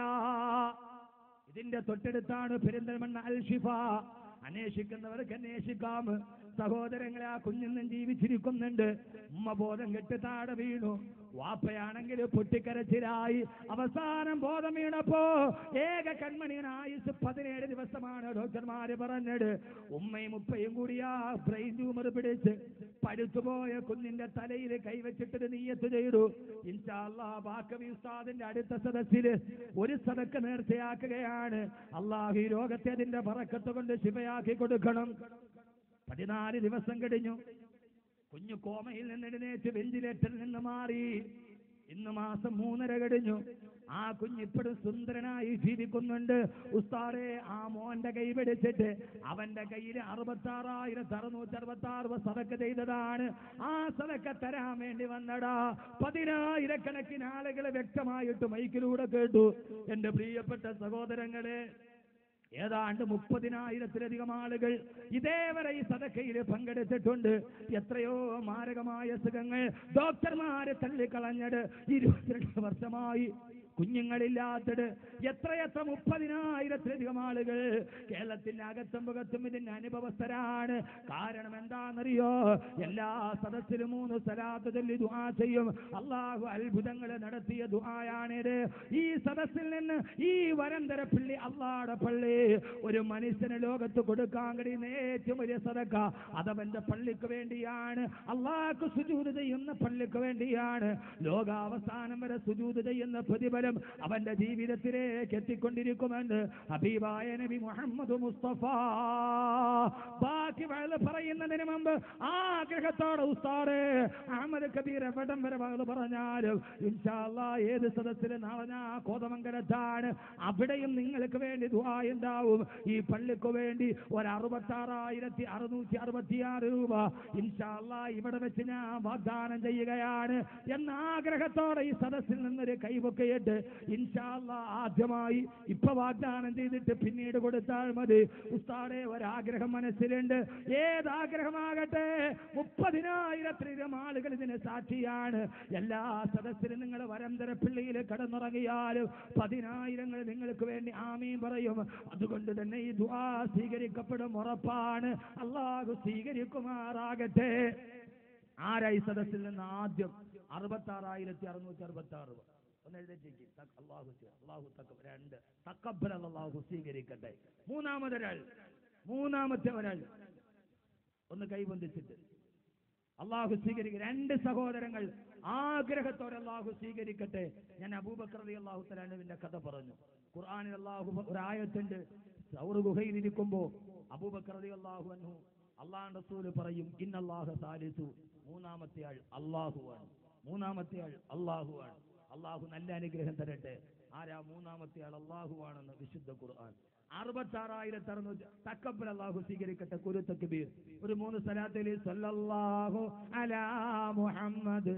ഇതിന്റെ തൊട്ടടുത്താണ് പെരിന്തൽമണ്ണ അൽഷിഫ അന്വേഷിക്കുന്നവർക്ക് അന്വേഷിക്കാം സഹോദരങ്ങളെ ആ കുഞ്ഞിന്നും ജീവിച്ചിരിക്കുന്നുണ്ട് ഉമ്മ ബോധം കെട്ട് താഴെ വീണു വാപ്പയാണെങ്കിൽ പൊട്ടിക്കരച്ചിലായി അവസാനം ബോധം വീണപ്പോ ഏക കൺമണിയൻ ആയുസ് പതിനേഴ് ദിവസമാണ് ഡോക്ടർമാര് പറഞ്ഞത് ഉമ്മയും ഉപ്പയും കൂടി ആ ബ്രെയിൻ ട്യൂമർ പിടിച്ച് പഴുത്തുപോയ കുഞ്ഞിന്റെ തലയിൽ കൈവച്ചിട്ടൊരു നീയത്ത് ചെയ്തു ഇൻഷാല്ലാ ബാക്കവി ഉസ്താദിന്റെ അടുത്ത സദസ്സില് ഒരു സദക്ക് നേർച്ചയാക്കുകയാണ് അള്ളാഹു ഈ രോഗത്തെ അതിന്റെ പറക്കത്ത് കൊണ്ട് ശിവയാക്കി കൊടുക്കണം പതിനാല് ദിവസം കഴിഞ്ഞു കുഞ്ഞു കോമയിൽ നിന്ന് എഴുന്നേറ്റ് വെന്റിലേറ്ററിൽ നിന്ന് മാറി ഇന്ന് മാസം മൂന്നര കഴിഞ്ഞു ആ കുഞ്ഞിപ്പോഴും സുന്ദരനായി ജീവിക്കുന്നുണ്ട് ഉസ്താറെ ആ മോന്റെ കൈ പിടിച്ചിട്ട് അവന്റെ കയ്യിൽ അറുപത്തി ആറായിരത്തി അറുന്നൂറ്റി അറുപത്തി ആറ് സതക്ക ചെയ്തതാണ് ആ സതക്ക തരാൻ വേണ്ടി വന്നടാ പതിനായിരക്കണക്കിന് ആളുകൾ വ്യക്തമായിട്ട് മൈക്കിലൂടെ കേട്ടു എന്റെ പ്രിയപ്പെട്ട സഹോദരങ്ങളെ ഏതാണ്ട് മുപ്പതിനായിരത്തിലധികം ആളുകൾ ഇതേവരെ ഈ സദക്കയിൽ പങ്കെടുത്തിട്ടുണ്ട് എത്രയോ മാരകമായ സുഖങ്ങൾ ഡോക്ടർമാരെ തള്ളിക്കളഞ്ഞത് ഇരുപത്തിരണ്ട് വർഷമായി കുഞ്ഞുങ്ങളില്ലാത്തത് എത്രയെത്ര മുപ്പതിനായിരത്തിലധികം ആളുകൾ കേരളത്തിന്റെ അകത്തും പുറത്തും ഇതിന്റെ അനുഭവസ്ഥരാണ് കാരണം എന്താണെന്നറിയോ എല്ലാ സദസ്സിലും മൂന്ന് സലാത്ത് ചൊല്ലി ദുആ ചെയ്യും അള്ളാഹു അത്ഭുതങ്ങൾ നടത്തിയ ദുആയാണിത് ഈ സദസ്സിൽ നിന്ന് ഈ വരന്തരപ്പള്ളി അള്ളാടെ പള്ളി ഒരു മനുഷ്യന് ലോകത്ത് കൊടുക്കാൻ കഴിയുന്ന ഏറ്റവും വലിയ സദക്ക അതവന്റെ പള്ളിക്ക് വേണ്ടിയാണ് അള്ളാഹ്ക്ക് സുജൂത് ചെയ്യുന്ന പള്ളിക്ക് വേണ്ടിയാണ് ലോകാവസാനം വരെ സുജൂത് ചെയ്യുന്ന പ്രതിഫലം അവന്റെ ജീവിതത്തിലേക്ക് എത്തിക്കൊണ്ടിരിക്കുമെന്ന് ഹബീബായ നബി മുഹമ്മദ് മുസ്തഫ ബാക്കി വയല് പറയുന്നതിന് മുമ്പ് ആഗ്രഹത്തോടെ ഉസ്താദ് അഹമ്മദ് കബീർ എവിടം വരെ വയല് പറഞ്ഞാലും ഇൻഷാല്ലാ ഏത് സദസ്സിൽ നാളെ ഞാൻ കോതമംഗലത്താണ് അവിടെയും നിങ്ങൾക്ക് വേണ്ടി ദുആ ഉണ്ടാവും ഈ പള്ളിക്ക് വേണ്ടി ഒരു അറുപത്താറായിരത്തി അറുന്നൂറ്റി അറുപത്തിയാറ് രൂപ ഇൻഷാല്ലാ ഇവിടെ വെച്ച് ഞാൻ വാഗ്ദാനം ചെയ്യുകയാണ് എന്ന ആഗ്രഹത്തോടെ ഈ സദസ്സിൽ നിന്നൊരു കൈവൊക്കെയിട്ട് ഇൻഷാല്ലാ ആദ്യമായി ഇപ്പൊ വാഗ്ദാനം ചെയ്തിട്ട് പിന്നീട് കൊടുത്താൽ മതി ഉസ്താടെ ഒരാഗ്രഹം മനസ്സിലുണ്ട് ഏതാഗ്രഹമാകട്ടെ മുപ്പതിനായിരത്തിലധികം ആളുകൾ ഇതിന് സാക്ഷിയാണ് എല്ലാ സദസ്സിലും നിങ്ങൾ വരന്തരപ്പിള്ളിയിൽ കടന്നുറങ്ങിയാലും പതിനായിരങ്ങൾ നിങ്ങൾക്ക് വേണ്ടി ആമീൻ പറയും അതുകൊണ്ട് തന്നെ ഈ ദുആ സ്വീകരിക്കപ്പെടും ഉറപ്പാണ് അള്ളാഹു സ്വീകരിക്കുമാറാകട്ടെ ആരായി സദസ്സിൽ നിന്ന് ആദ്യം അറുപത്തി ആറായിരത്തി അറുന്നൂറ്റി അറുപത്തി ആറ് ഒന്ന് എഴുതിച്ചേക്ക് തക്- അള്ളാഹു സ്വീ- അള്ളാഹു തക്ക രണ്ട് തക്കബൽ അള്ളാഹു സ്വീകരിക്കട്ടെ മൂന്നാമതൊരാൾ മൂന്നാമത്തെ ഒരാൾ ഒന്ന് കൈബന്ധിച്ചിട്ട് അള്ളാഹു സ്വീകരിക്കുക രണ്ട് സഹോദരങ്ങൾ ആഗ്രഹത്തോടെ അള്ളാഹു സ്വീകരിക്കട്ടെ ഞാൻ അബൂബക്കർ അലി അള്ളാഹു തലാനുവിന്റെ കഥ പറഞ്ഞു ഖുർആാനിൽ അള്ളാഹു ഒരായത്തുണ്ട് സൗർ ഗുഹയിൽ ഇരിക്കുമ്പോ അബൂബക്കർ അലി അള്ളാഹു അൻഹു അള്ളാഹ് റസൂല് പറയും ഇന്നല്ലാഹ സാലിസു മൂന്നാമത്തെ ആൾ അള്ളാഹുവാണ് മൂന്നാമത്തെ ആൾ അള്ളാഹുവാണ് അള്ളാഹു നല്ല അനുഗ്രഹം തരട്ടെ ആരാ മൂന്നാമത്തെ ആൾ അള്ളാഹുവാണെന്ന് വിശുദ്ധ ഖുർആൻ അറുപത്തി ആറായിരത്തി അറുന്നൂറ്റി തക്കബൽ അള്ളാഹു സ്വീകരിക്കട്ടെ കുരു തക്ബീർ ഒരു മൂന്ന് സ്ഥലത്തിൽ സല്ലല്ലാഹു അലാ മുഹമ്മദ്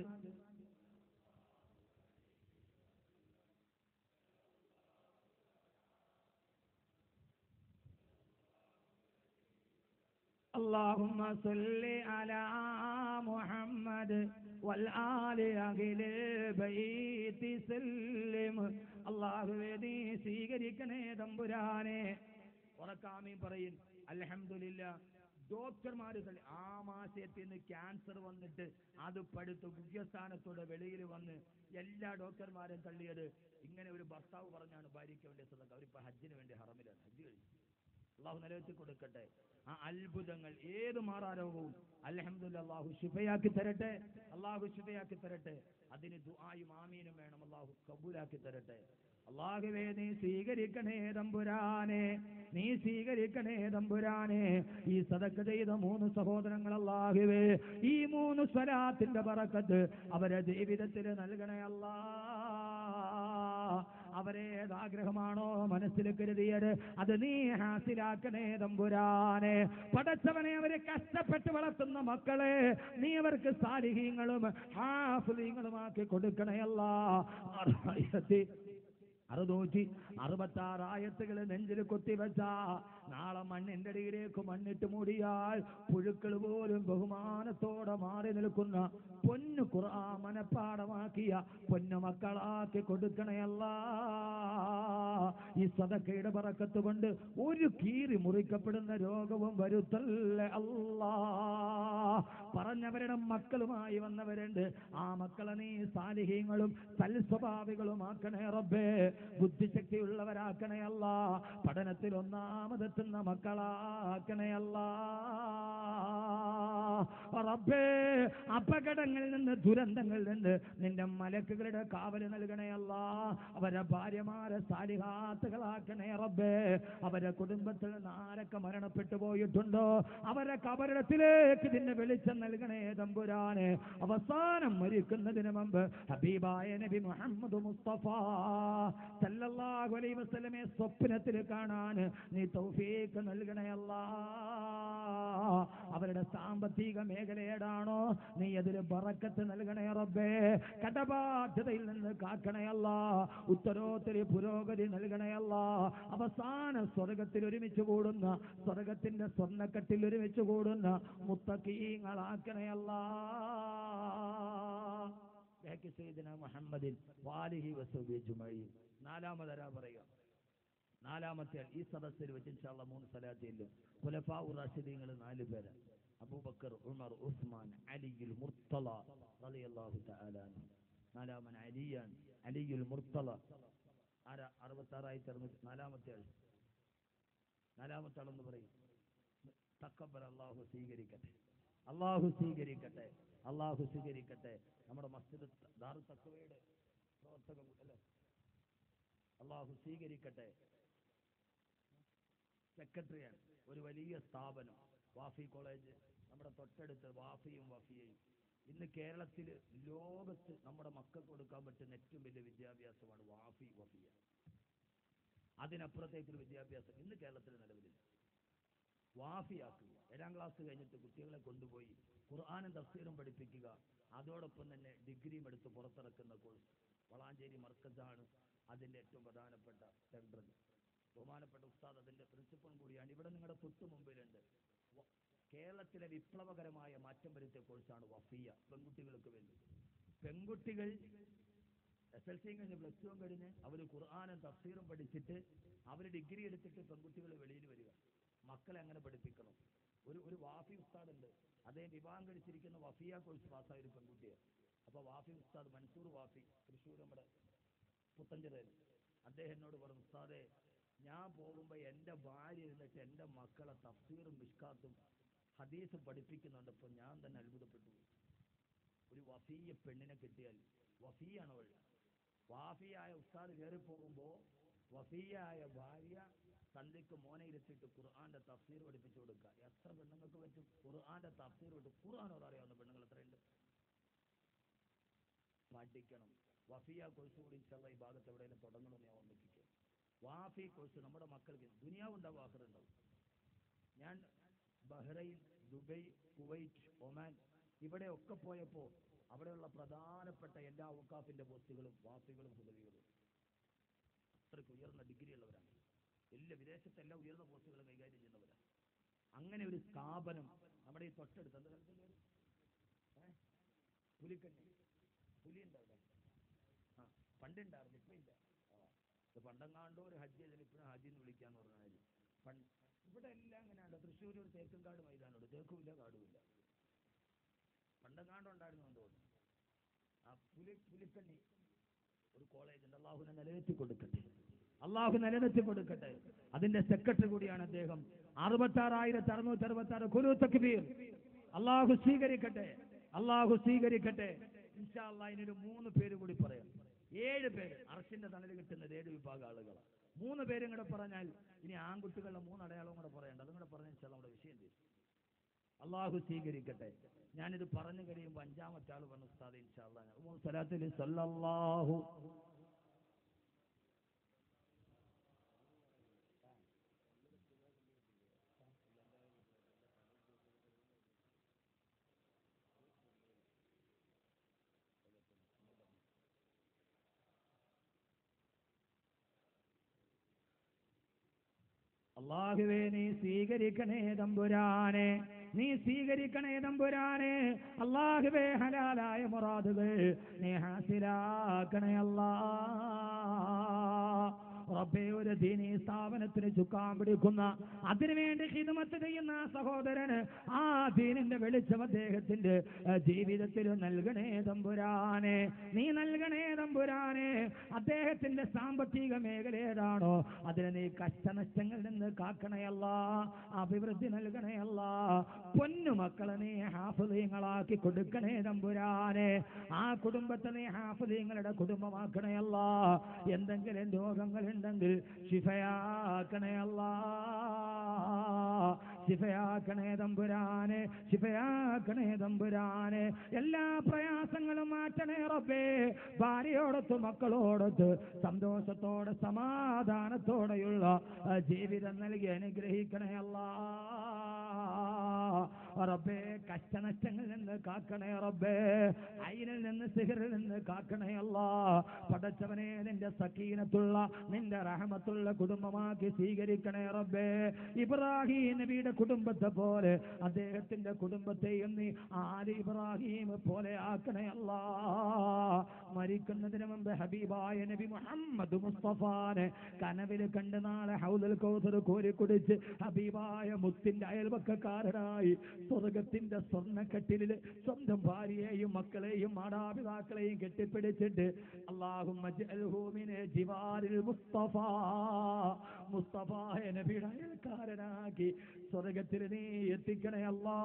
اللهم صل على محمد والآل أهل البيت سلم അള്ളാഹുവേ നീ സ്വീകരിക്കണേ തമ്പുരാനെ ഉറക്കാമീൻ പറയും അൽഹംദുലില്ല ഡോക്ടർമാര് തള്ളി- ആ മാസത്തിൽ നിന്ന് ക്യാൻസർ വന്നിട്ട് അത് പടുത്ത് മുഖ്യസ്ഥാനത്തോടെ വെളിയിൽ വന്ന് എല്ലാ ഡോക്ടർമാരും തള്ളിയത് ഇങ്ങനെ ഒരു ഭർത്താവ് പറഞ്ഞാണ് ഭാര്യയ്ക്ക് വേണ്ടി സ്വന്തം അവരിപ്പോ ഹജ്ജിന് വേണ്ടി ഹറമിലാണ് ഹജ്ജ് കഴിഞ്ഞു അള്ളാഹു നിലനിർത്തി കൊടുക്കട്ടെ ആ അത്ഭുതങ്ങൾ ഏത് മാറാരോഗവും അൽഹംദുലില്ലാ അള്ളാഹു ശുഭയാക്കി തരട്ടെ അള്ളാഹു ശുഭയാക്കി തരട്ടെ അതിന് ദുആയും ആമീനും വേണം അള്ളാഹു കബൂലാക്കി തരട്ടെ അള്ളാഹുവേ നീ സ്വീകരിക്കണേ തമ്പുരാനെ നീ സ്വീകരിക്കണേ തമ്പുരാനെ ഈ സദക്ക ചെയ്ത മൂന്ന് സഹോദരങ്ങൾ അള്ളാഹുവേ ഈ മൂന്ന് സ്വലാത്തിന്റെ പറക്കത്ത് അവരെ ജീവിതത്തിൽ നൽകണേ അല്ലാ അവരേതാഗ്രഹമാണോ മനസ്സിൽ കരുതിയത് അത് നീ ഹാസിലാക്കണേ തമ്പുരാനെ പടച്ചവനെ അവരെ കഷ്ടപ്പെട്ട് വളർത്തുന്ന മക്കളെ നീ അവർക്ക് സാലിഹീങ്ങളും ഹാഫിലീങ്ങളുമാക്കി കൊടുക്കണയല്ല ആറായിരത്തി അറുന്നൂറ്റി അറുപത്തി ആറ് ആയത്തുകൾ നെഞ്ചിൽ കൊത്തിവെച്ച നാളെ മണ്ണിന്റെ അടിയിലേക്ക് മണ്ണിട്ട് മൂടിയാൽ പുഴുക്കൾ പോലും ബഹുമാനത്തോടെ മാറി നിൽക്കുന്ന പൊന്നു ഖുർആ മനപ്പാടമാക്കിയ പൊന്നു മക്കളാക്കി കൊടുക്കണയല്ല ഈ സദക്കയുടെ പറക്കത്ത് കൊണ്ട് ഒരു കീറി മുറിക്കപ്പെടുന്ന രോഗവും വരുത്തല്ലേ അല്ലാ പറഞ്ഞവരുടെ മക്കളുമായി വന്നവരുണ്ട് ആ മക്കളെ നീ സാലിഹ്യങ്ങളും സൽസ്വഭാവികളുമാക്കണേ റബ്ബേ ബുദ്ധിശക്തിയുള്ളവരാക്കണേ അല്ല പഠനത്തിൽ ഒന്നാമതെത്തുന്ന മക്കളാക്കണേ അല്ല റബ്ബേ അപകടങ്ങളിൽ നിന്ന് ദുരന്തങ്ങളിൽ നിന്ന് നിന്റെ മലക്കുകളുടെ കാവല് നൽകണേ അല്ല അവരെ ഭാര്യമാരെ സാലിഹാത്തുകളാക്കണേ റബ്ബേ അവരെ കുടുംബത്തിൽ നിന്ന് ആരൊക്കെ മരണപ്പെട്ടു പോയിട്ടുണ്ടോ അവരെ കബറിടത്തിലേക്ക് നിന്നെ വെളിച്ചം നൽകണേ തമ്പുരാനെ അവസാനം മരിക്കുന്നതിന് മുമ്പ് ഹബീബായ നബി മുഹമ്മദ് മുസ്തഫ സല്ലല്ലാഹു അലൈഹി വസല്ലമെ സ്വപ്നത്തിൽ കാണാൻ നീ തൗഫീഖ് നൽകണേ അല്ലാ അവരുടെ സാമ്പത്തിക മേഖലയേടാണോ നീ അതിൽ ബറക്കത്ത് നൽകണേ റബ്ബേ കടബാധ്യതയിൽ നിന്ന് കാക്കണയല്ല ഉത്തരോത്തരി പുരോഗതി നൽകണയല്ല അവസാന സ്വർഗത്തിൽ ഒരുമിച്ച് കൂടുന്ന സ്വർഗത്തിന്റെ സ്വർണ്ണക്കെട്ടിൽ ഒരുമിച്ച് കൂടുന്ന മുത്തക്കീങ്ങളാക്കണയല്ല മുഹമ്മദിൻ വാലിഹി വസൂബി ജുമഴി നാലാമതരാ പറയുക നാലാമത്തെ ആൾ ഈ സദസ്സിൽ വെച്ച് ഇൻഷാല്ല മൂന്ന് സ്ഥലത്തില്ലും ഖുലഫാ റാഷിദീങ്ങൾ നാല് പേര് അബൂബക്കർ ഉമർ ഉസ്മാൻ അലിയുൽ മുർത്തല റളിയല്ലാഹു തആല അൻഹു നാലാമൻ അലിയാൻ അലിയുൽ മുർത്തല ആരാ അറുപത്താറായിരത്തി അറുന്നൂറ്റി നാലാമത്തെ ആൾ നാലാമത്തെ ആളെന്ന് പറയും തക്കബർ അള്ളാഹു സ്വീകരിക്കട്ടെ അള്ളാഹു സ്വീകരിക്കട്ടെ അള്ളാഹു സ്വീകരിക്കട്ടെ നമ്മുടെ മസ്ജിദ് ദാറു തക്കവയുടെ പ്രവർത്തകം അല്ലേ അള്ളാഹു സ്വീകരിക്കട്ടെ സെക്രട്ടറിയാണ് ഒരു വലിയ സ്ഥാപനം വാഫി കോളേജ് നമ്മുടെ തൊട്ടടുത്ത് വാഫിയും വഫിയയും ഇന്ന് കേരളത്തിൽ ലോകത്ത് നമ്മുടെ മക്കൾക്ക് കൊടുക്കാൻ പറ്റുന്ന ഏറ്റവും വലിയ വിദ്യാഭ്യാസമാണ് വാഫി വഫിയ അതിനപ്പുറത്തേക്കൊരു വിദ്യാഭ്യാസം ഇന്ന് കേരളത്തിൽ നിലവിലില്ല വാഫിയാക്കുക ഏഴാം ക്ലാസ് കഴിഞ്ഞിട്ട് കുട്ടികളെ കൊണ്ടുപോയി ഖുർആാനും തഫ്സീറും പഠിപ്പിക്കുക അതോടൊപ്പം തന്നെ ഡിഗ്രിയും എടുത്ത് പുറത്തിറക്കുന്ന കോഴ്സ് വളാഞ്ചേരി മർക്കസാണ് അതിന്റെ ഏറ്റവും പ്രധാനപ്പെട്ട സെൻട്രൽ ബഹുമാനപ്പെട്ട ഉസ്താദ് അതിന്റെ പ്രിൻസിപ്പളും കൂടിയാണ് ഇവിടെ നിങ്ങളുടെ തൊട്ടു മുമ്പിലുണ്ട് വ- കേരളത്തിലെ വിപ്ലവകരമായ മാറ്റം വരുത്തിയ കോഴ്സാണ് വഫിയ പെൺകുട്ടികൾക്ക് വേണ്ടി പെൺകുട്ടികൾ എസ് എൽ സിയും കഴിഞ്ഞ് പ്ലസ് ടുവും കഴിഞ്ഞ് അവർ ഖുർആാനും തഫ്സീറും പഠിച്ചിട്ട് അവർ ഡിഗ്രി എടുത്തിട്ട് പെൺകുട്ടികൾ വെളിയിൽ വരിക മക്കളെ അങ്ങനെ പഠിപ്പിക്കണം ഒരു ഒരു വാഫി ഉസ്താദുണ്ട് അദ്ദേഹം വിവാഹം കഴിച്ചിരിക്കുന്ന വഫിയ കോഴ്സ് പാസ്സായ ഒരു പെൺകുട്ടിയെ അപ്പൊ വാഫി ഉസ്താദ് മൻസൂർ വാഫി തൃശ്ശൂർ നമ്മുടെ പുത്തഞ്ചിറയിൽ അദ്ദേഹം എന്നോട് പറഞ്ഞു ഉസ്താദെ ഞാൻ പോകുമ്പോ എന്റെ ഭാര്യ ഇരുന്നിട്ട് എന്റെ മക്കളെ തഫ്സീറും മിഷ്കാത്തും ഹദീസും പഠിപ്പിക്കുന്നുണ്ട് ഇപ്പൊ ഞാൻ തന്നെ അത്ഭുതപ്പെട്ടു ഒരു വഫീയ പെണ്ണിനെ കിട്ടിയാൽ വഫീയാണ് അവൾ വാഫിയായ ഉസ്താദ് കയറി പോകുമ്പോ വഫീയായ ഭാര്യ തന്തിക്ക് മോനെ ഇരുത്തിയിട്ട് ഖുർആന്റെ തഫ്സീർ പഠിപ്പിച്ചു കൊടുക്കുക എത്ര പെണ്ണുങ്ങൾക്ക് പറ്റും ഖുർആന്റെ തഫ്സീർ വിട്ട് ഖുർആൻ അറിയാവുന്ന പെണ്ണുങ്ങൾ എത്രയുണ്ട് പഠിക്കണം വഫിയ കോഴ്സ് കൂടി ഇൻഷാല്ല ഈ ഭാഗത്ത് എവിടെയെങ്കിലും തുടങ്ങണമെന്ന് ഞാൻ ഓർമ്മിപ്പിക്കുക വാഫി കോഴ്സ് നമ്മുടെ മക്കൾക്ക് ദുനിയാവ് ഉണ്ടാവും ആഹ്റ ഉണ്ടാവും ഞാൻ ബഹ്റൈൻ ദുബൈ കുവൈറ്റ് ഒമാൻ ഇവിടെയൊക്കെ പോയപ്പോ അവിടെയുള്ള പ്രധാനപ്പെട്ട എല്ലാ ഔക്കാഫിന്റെ പോസ്റ്റുകളും വാഫികളും ഹുദവികളും അത്രയ്ക്ക് ഉയർന്ന ഡിഗ്രി ഉള്ളവരാണ് എല്ലാ വിദേശത്തെ എല്ലാ ഉയർന്ന പോസ്റ്റുകളും കൈകാര്യം ചെയ്യുന്നവരാണ് അങ്ങനെ ഒരു സ്ഥാപനം നമ്മുടെ ഈ തൊട്ടടുത്ത് എന്താ സ്ഥലത്തിന്റെ പേര്? ഏ? പുലിക്കണ്ണി പുലി ഉണ്ടോ അവിടെ ആ പണ്ടുണ്ടായിരുന്നു ഇപ്പൊ ഇല്ല ആ ഇത് പണ്ടെങ്ങാണ്ടോ ഒരു ഹജ്ജ് ചെയ്തതിന് ഇപ്പോഴും ഹജ്ജ് എന്ന് വിളിക്കാന്ന് പറഞ്ഞാൽ പണ്ട് ഇവിടെ എല്ലാം അങ്ങനെയാണ് തൃശ്ശൂർ ഒരു തേക്കുംകാട് മൈതാനമുണ്ട് തേക്കുമില്ല കാടുമില്ല പണ്ടെങ്ങാണ്ട് ഉണ്ടായിരുന്നു എന്ന് തോന്നുന്നു ആ പുലി പുലിക്കണ്ണി ഒരു കോളേജ് ഉണ്ട് അള്ളാഹുനെ നിലനിർത്തി കൊടുക്കട്ടെ അള്ളാഹു നിലനിർത്തി കൊടുക്കട്ടെ അതിന്റെ സെക്രട്ടറി കൂടിയാണ് അദ്ദേഹം അറുപത്തി ആറായിരത്തി അറുന്നൂറ്റി അറുപത്തി ആറ് കുരു തക്ബീർ അള്ളാഹു സ്വീകരിക്കട്ടെ അള്ളാഹു സ്വീകരിക്കട്ടെ ഇൻഷാ അള്ളാഹ് ഇതിനൊരു മൂന്ന് പേര് കൂടി പറയാം ഏഴ് പേര് അറസിന്റെ തണൽ കിട്ടുന്നത് ഏഴ് വിഭാഗം ആളുകളാണ് മൂന്ന് പേരും കൂടെ പറഞ്ഞാൽ ഇനി ആൺകുട്ടികളുടെ മൂന്ന് അടയാളവും കൂടെ പറയണ്ട അതും കൂടെ പറഞ്ഞ ഇൻഷാ നമ്മുടെ വിഷയം തീരും അള്ളാഹു സ്വീകരിക്കട്ടെ ഞാനിത് പറഞ്ഞു കഴിയുമ്പോൾ അഞ്ചാമത്തെ ആൾ പറഞ്ഞു ഉസ്താദ് ഇൻഷാ അള്ളാഹ് സലാത്തിൽ സല്ലല്ലാഹു അള്ളാഹുവേ നീ സ്വീകരിക്കണേ തമ്പുരാനെ നീ സ്വീകരിക്കണേ തമ്പുരാനെ അള്ളാഹുവേ ഹലാലായ മുറാദുകൾ നീ ഹാസിലാക്കണേ അല്ലാ റബ്ബേ ഒരു ദീനീ സ്ഥാപനത്തിന് ചുക്കാൻ പിടിക്കുന്ന അതിനുവേണ്ടി ഹിതമത്ത് ചെയ്യുന്ന ആ സഹോദരന് ആ ദീനിന്റെ വെളിച്ചം അദ്ദേഹത്തിന്റെ ഏഹ്, ജീവിതത്തിൽ നൽകണേ തമ്പുരാനെ നീ നൽകണേ തമ്പുരാനെ അദ്ദേഹത്തിന്റെ സാമ്പത്തിക മേഖല ഏതാണോ അതിനെ നീ കഷ്ടനഷ്ടങ്ങളിൽ നിന്ന് കാക്കണയല്ല അഭിവൃദ്ധി നൽകണയല്ല പൊന്നുമക്കളെ നീ ഹാഫുദീങ്ങളാക്കി കൊടുക്കണേ തമ്പുരാനെ ആ കുടുംബത്തെ നീ ഹാഫുദീങ്ങളുടെ കുടുംബമാക്കണയല്ല എന്തെങ്കിലും രോഗങ്ങൾ ഉണ്ടെങ്കിൽ ശിഫയാക്കണയല്ല ശിഫയാക്കണേ തമ്പുരാനെ ശിഫയാക്കണേ തമ്പുരാനെ എല്ലാ പ്രയാസങ്ങളും മാറ്റണേ റബ്ബേ ഭാര്യയോടൊത്ത് മക്കളോടൊത്ത് സന്തോഷത്തോടെ സമാധാനത്തോടെയുള്ള ആ, ജീവിതം നൽകി അനുഗ്രഹിക്കണേ അല്ലാ റബ്ബേ കഷ്ടനഷ്ടങ്ങളിൽ നിന്ന് കാക്കണേ റബ്ബേ അയിനിൽ നിന്ന് സിഹറിൽ നിന്ന് കാക്കണേ അല്ലാ പടച്ചവനെ നിന്റെ സക്കീനത്തുള്ള നിന്റെ റഹമത്തുള്ള കുടുംബമാക്കി സ്വീകരിക്കണേ റബ്ബേ ഇബ്രാഹിം നബിയുടെ കുടുംബത്തെ പോലെ അദ്ദേഹത്തിന്റെ കുടുംബത്തെയും നീ ആര് ഇബ്രാഹിം പോലെ ആക്കണേ അല്ലാ മരിക്കുന്നതിന് മുമ്പ് ഹബീബായ നബി മുഹമ്മദ് മുസ്തഫാനെ കനവിൽ കണ്ട് നാളെ ഹൗദൽ കൗസർ കോരി കുടിച്ച് ഹബീബായ മുത്തിന്റെ അയൽവക്കക്കാരനായി സ്വർഗത്തിന്റെ സ്വർണ്ണക്കെട്ടിലില് സ്വന്തം ഭാര്യയെയും മക്കളെയും മാതാപിതാക്കളെയും കെട്ടിപ്പിടിച്ചിട്ട് അള്ളാഹും ജിവാരിൽ മുസ്തഫ മുസ്തഫായ നബിയുടെ അയൽക്കാരനാക്കി സ്വർഗത്തിൽ നീ എത്തിക്കണേ അല്ലാ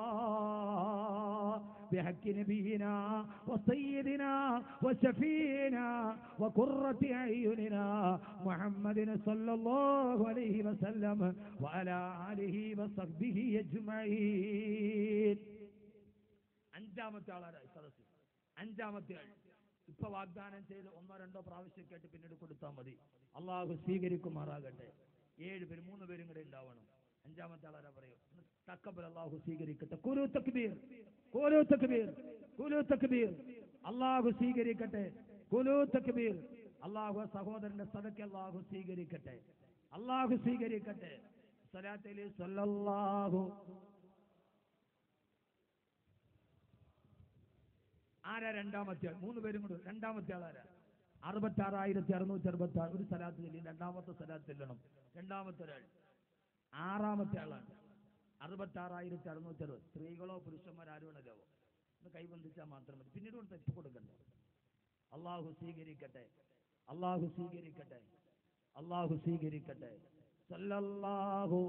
بحق نبينا وسيدنا وشفينا وقرة أعيننا محمد صلى الله عليه وسلم وعلى آله وصحبه أجمعين അഞ്ചാമത്തെ ആളാണ് സദസ് അഞ്ചാമത്തെ ആൾ ഇപ്പൊ വാഗ്ദാനം ചെയ്ത് ഒന്നോ രണ്ടോ പ്രാവശ്യം കേട്ട് പിന്നീട് കൊടുത്താൽ മതി അള്ളാഹു സ്വീകരിക്കുമാറാകട്ടെ ഏഴ് പേര് മൂന്ന് പേരും കൂടെ ഉണ്ടാവണം അഞ്ചാമത്തെ ആളാരാ പറയൂ തക്കബൽ അള്ളാഹു സ്വീകരിക്കട്ടെ കുലു തക്ബീർ കുലു തക്ബീർ കുലു തക്ബീർ അള്ളാഹു സ്വീകരിക്കട്ടെ കുലു തക്ബീർ അള്ളാഹു സഹോദരന്റെ സദക്ക് അള്ളാഹു സ്വീകരിക്കട്ടെ അള്ളാഹു സ്വീകരിക്കട്ടെ സലാത്തിൽ സല്ലല്ലാഹു ആരാ രണ്ടാമത്തെ ആൾ മൂന്ന് പേരും കൂടെ രണ്ടാമത്തെ ആൾ ആരാ അറുപത്തി ആറായിരത്തി അറുന്നൂറ്റി അറുപത്തി ആറ് ഒരു സ്ഥലത്ത് ചെല്ലി രണ്ടാമത്തെ സ്ഥലത്ത് ചെല്ലണം രണ്ടാമത്തെ ഒരാൾ ആറാമത്തെ ആളാണ് അറുപത്താറായിരത്തി അറുന്നൂറ്റി അറുപത് സ്ത്രീകളോ പുരുഷന്മാരോ ആരുമല്ലോ ഒന്ന് കൈബന്ധിച്ചാൽ മാത്രം മതി പിന്നീട് കൊണ്ട് തെപ്പ് കൊടുക്കണ്ട അള്ളാഹു സ്വീകരിക്കട്ടെ അള്ളാഹു സ്വീകരിക്കട്ടെ അള്ളാഹു സ്വീകരിക്കട്ടെ സല്ലല്ലാഹു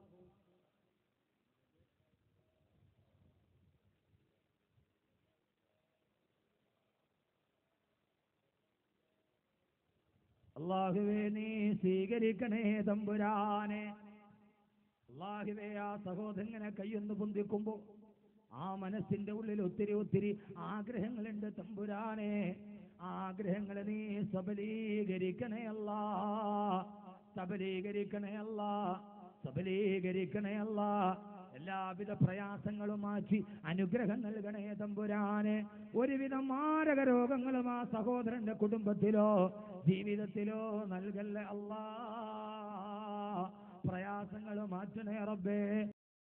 അള്ളാഹുവേ നീ സ്വീകരിക്കണേ തമ്പുരാനെ അള്ളാഹുവേ ആ സഹോദരങ്ങനെ കൈയൊന്ന് പൊന്തിക്കുമ്പോ ആ മനസ്സിന്റെ ഉള്ളിൽ ഒത്തിരി ഒത്തിരി ആഗ്രഹങ്ങളുണ്ട് തമ്പുരാനെ ആഗ്രഹങ്ങളെ നീ സബലീകരിക്കണേ അല്ല സബലീകരിക്കണേ അല്ല സബലീകരിക്കണേ അല്ല എല്ലാവിധ പ്രയാസങ്ങളും മാറ്റി അനുഗ്രഹം നൽകണേ തമ്പുരാനെ ഒരുവിധം മാരക രോഗങ്ങളും ആ സഹോദരന്റെ കുടുംബത്തിലോ ജീവിതത്തിലോ നൽകല്ലേ അല്ലാ പ്രയാസങ്ങൾ മാറ്റണേ റബ്ബേ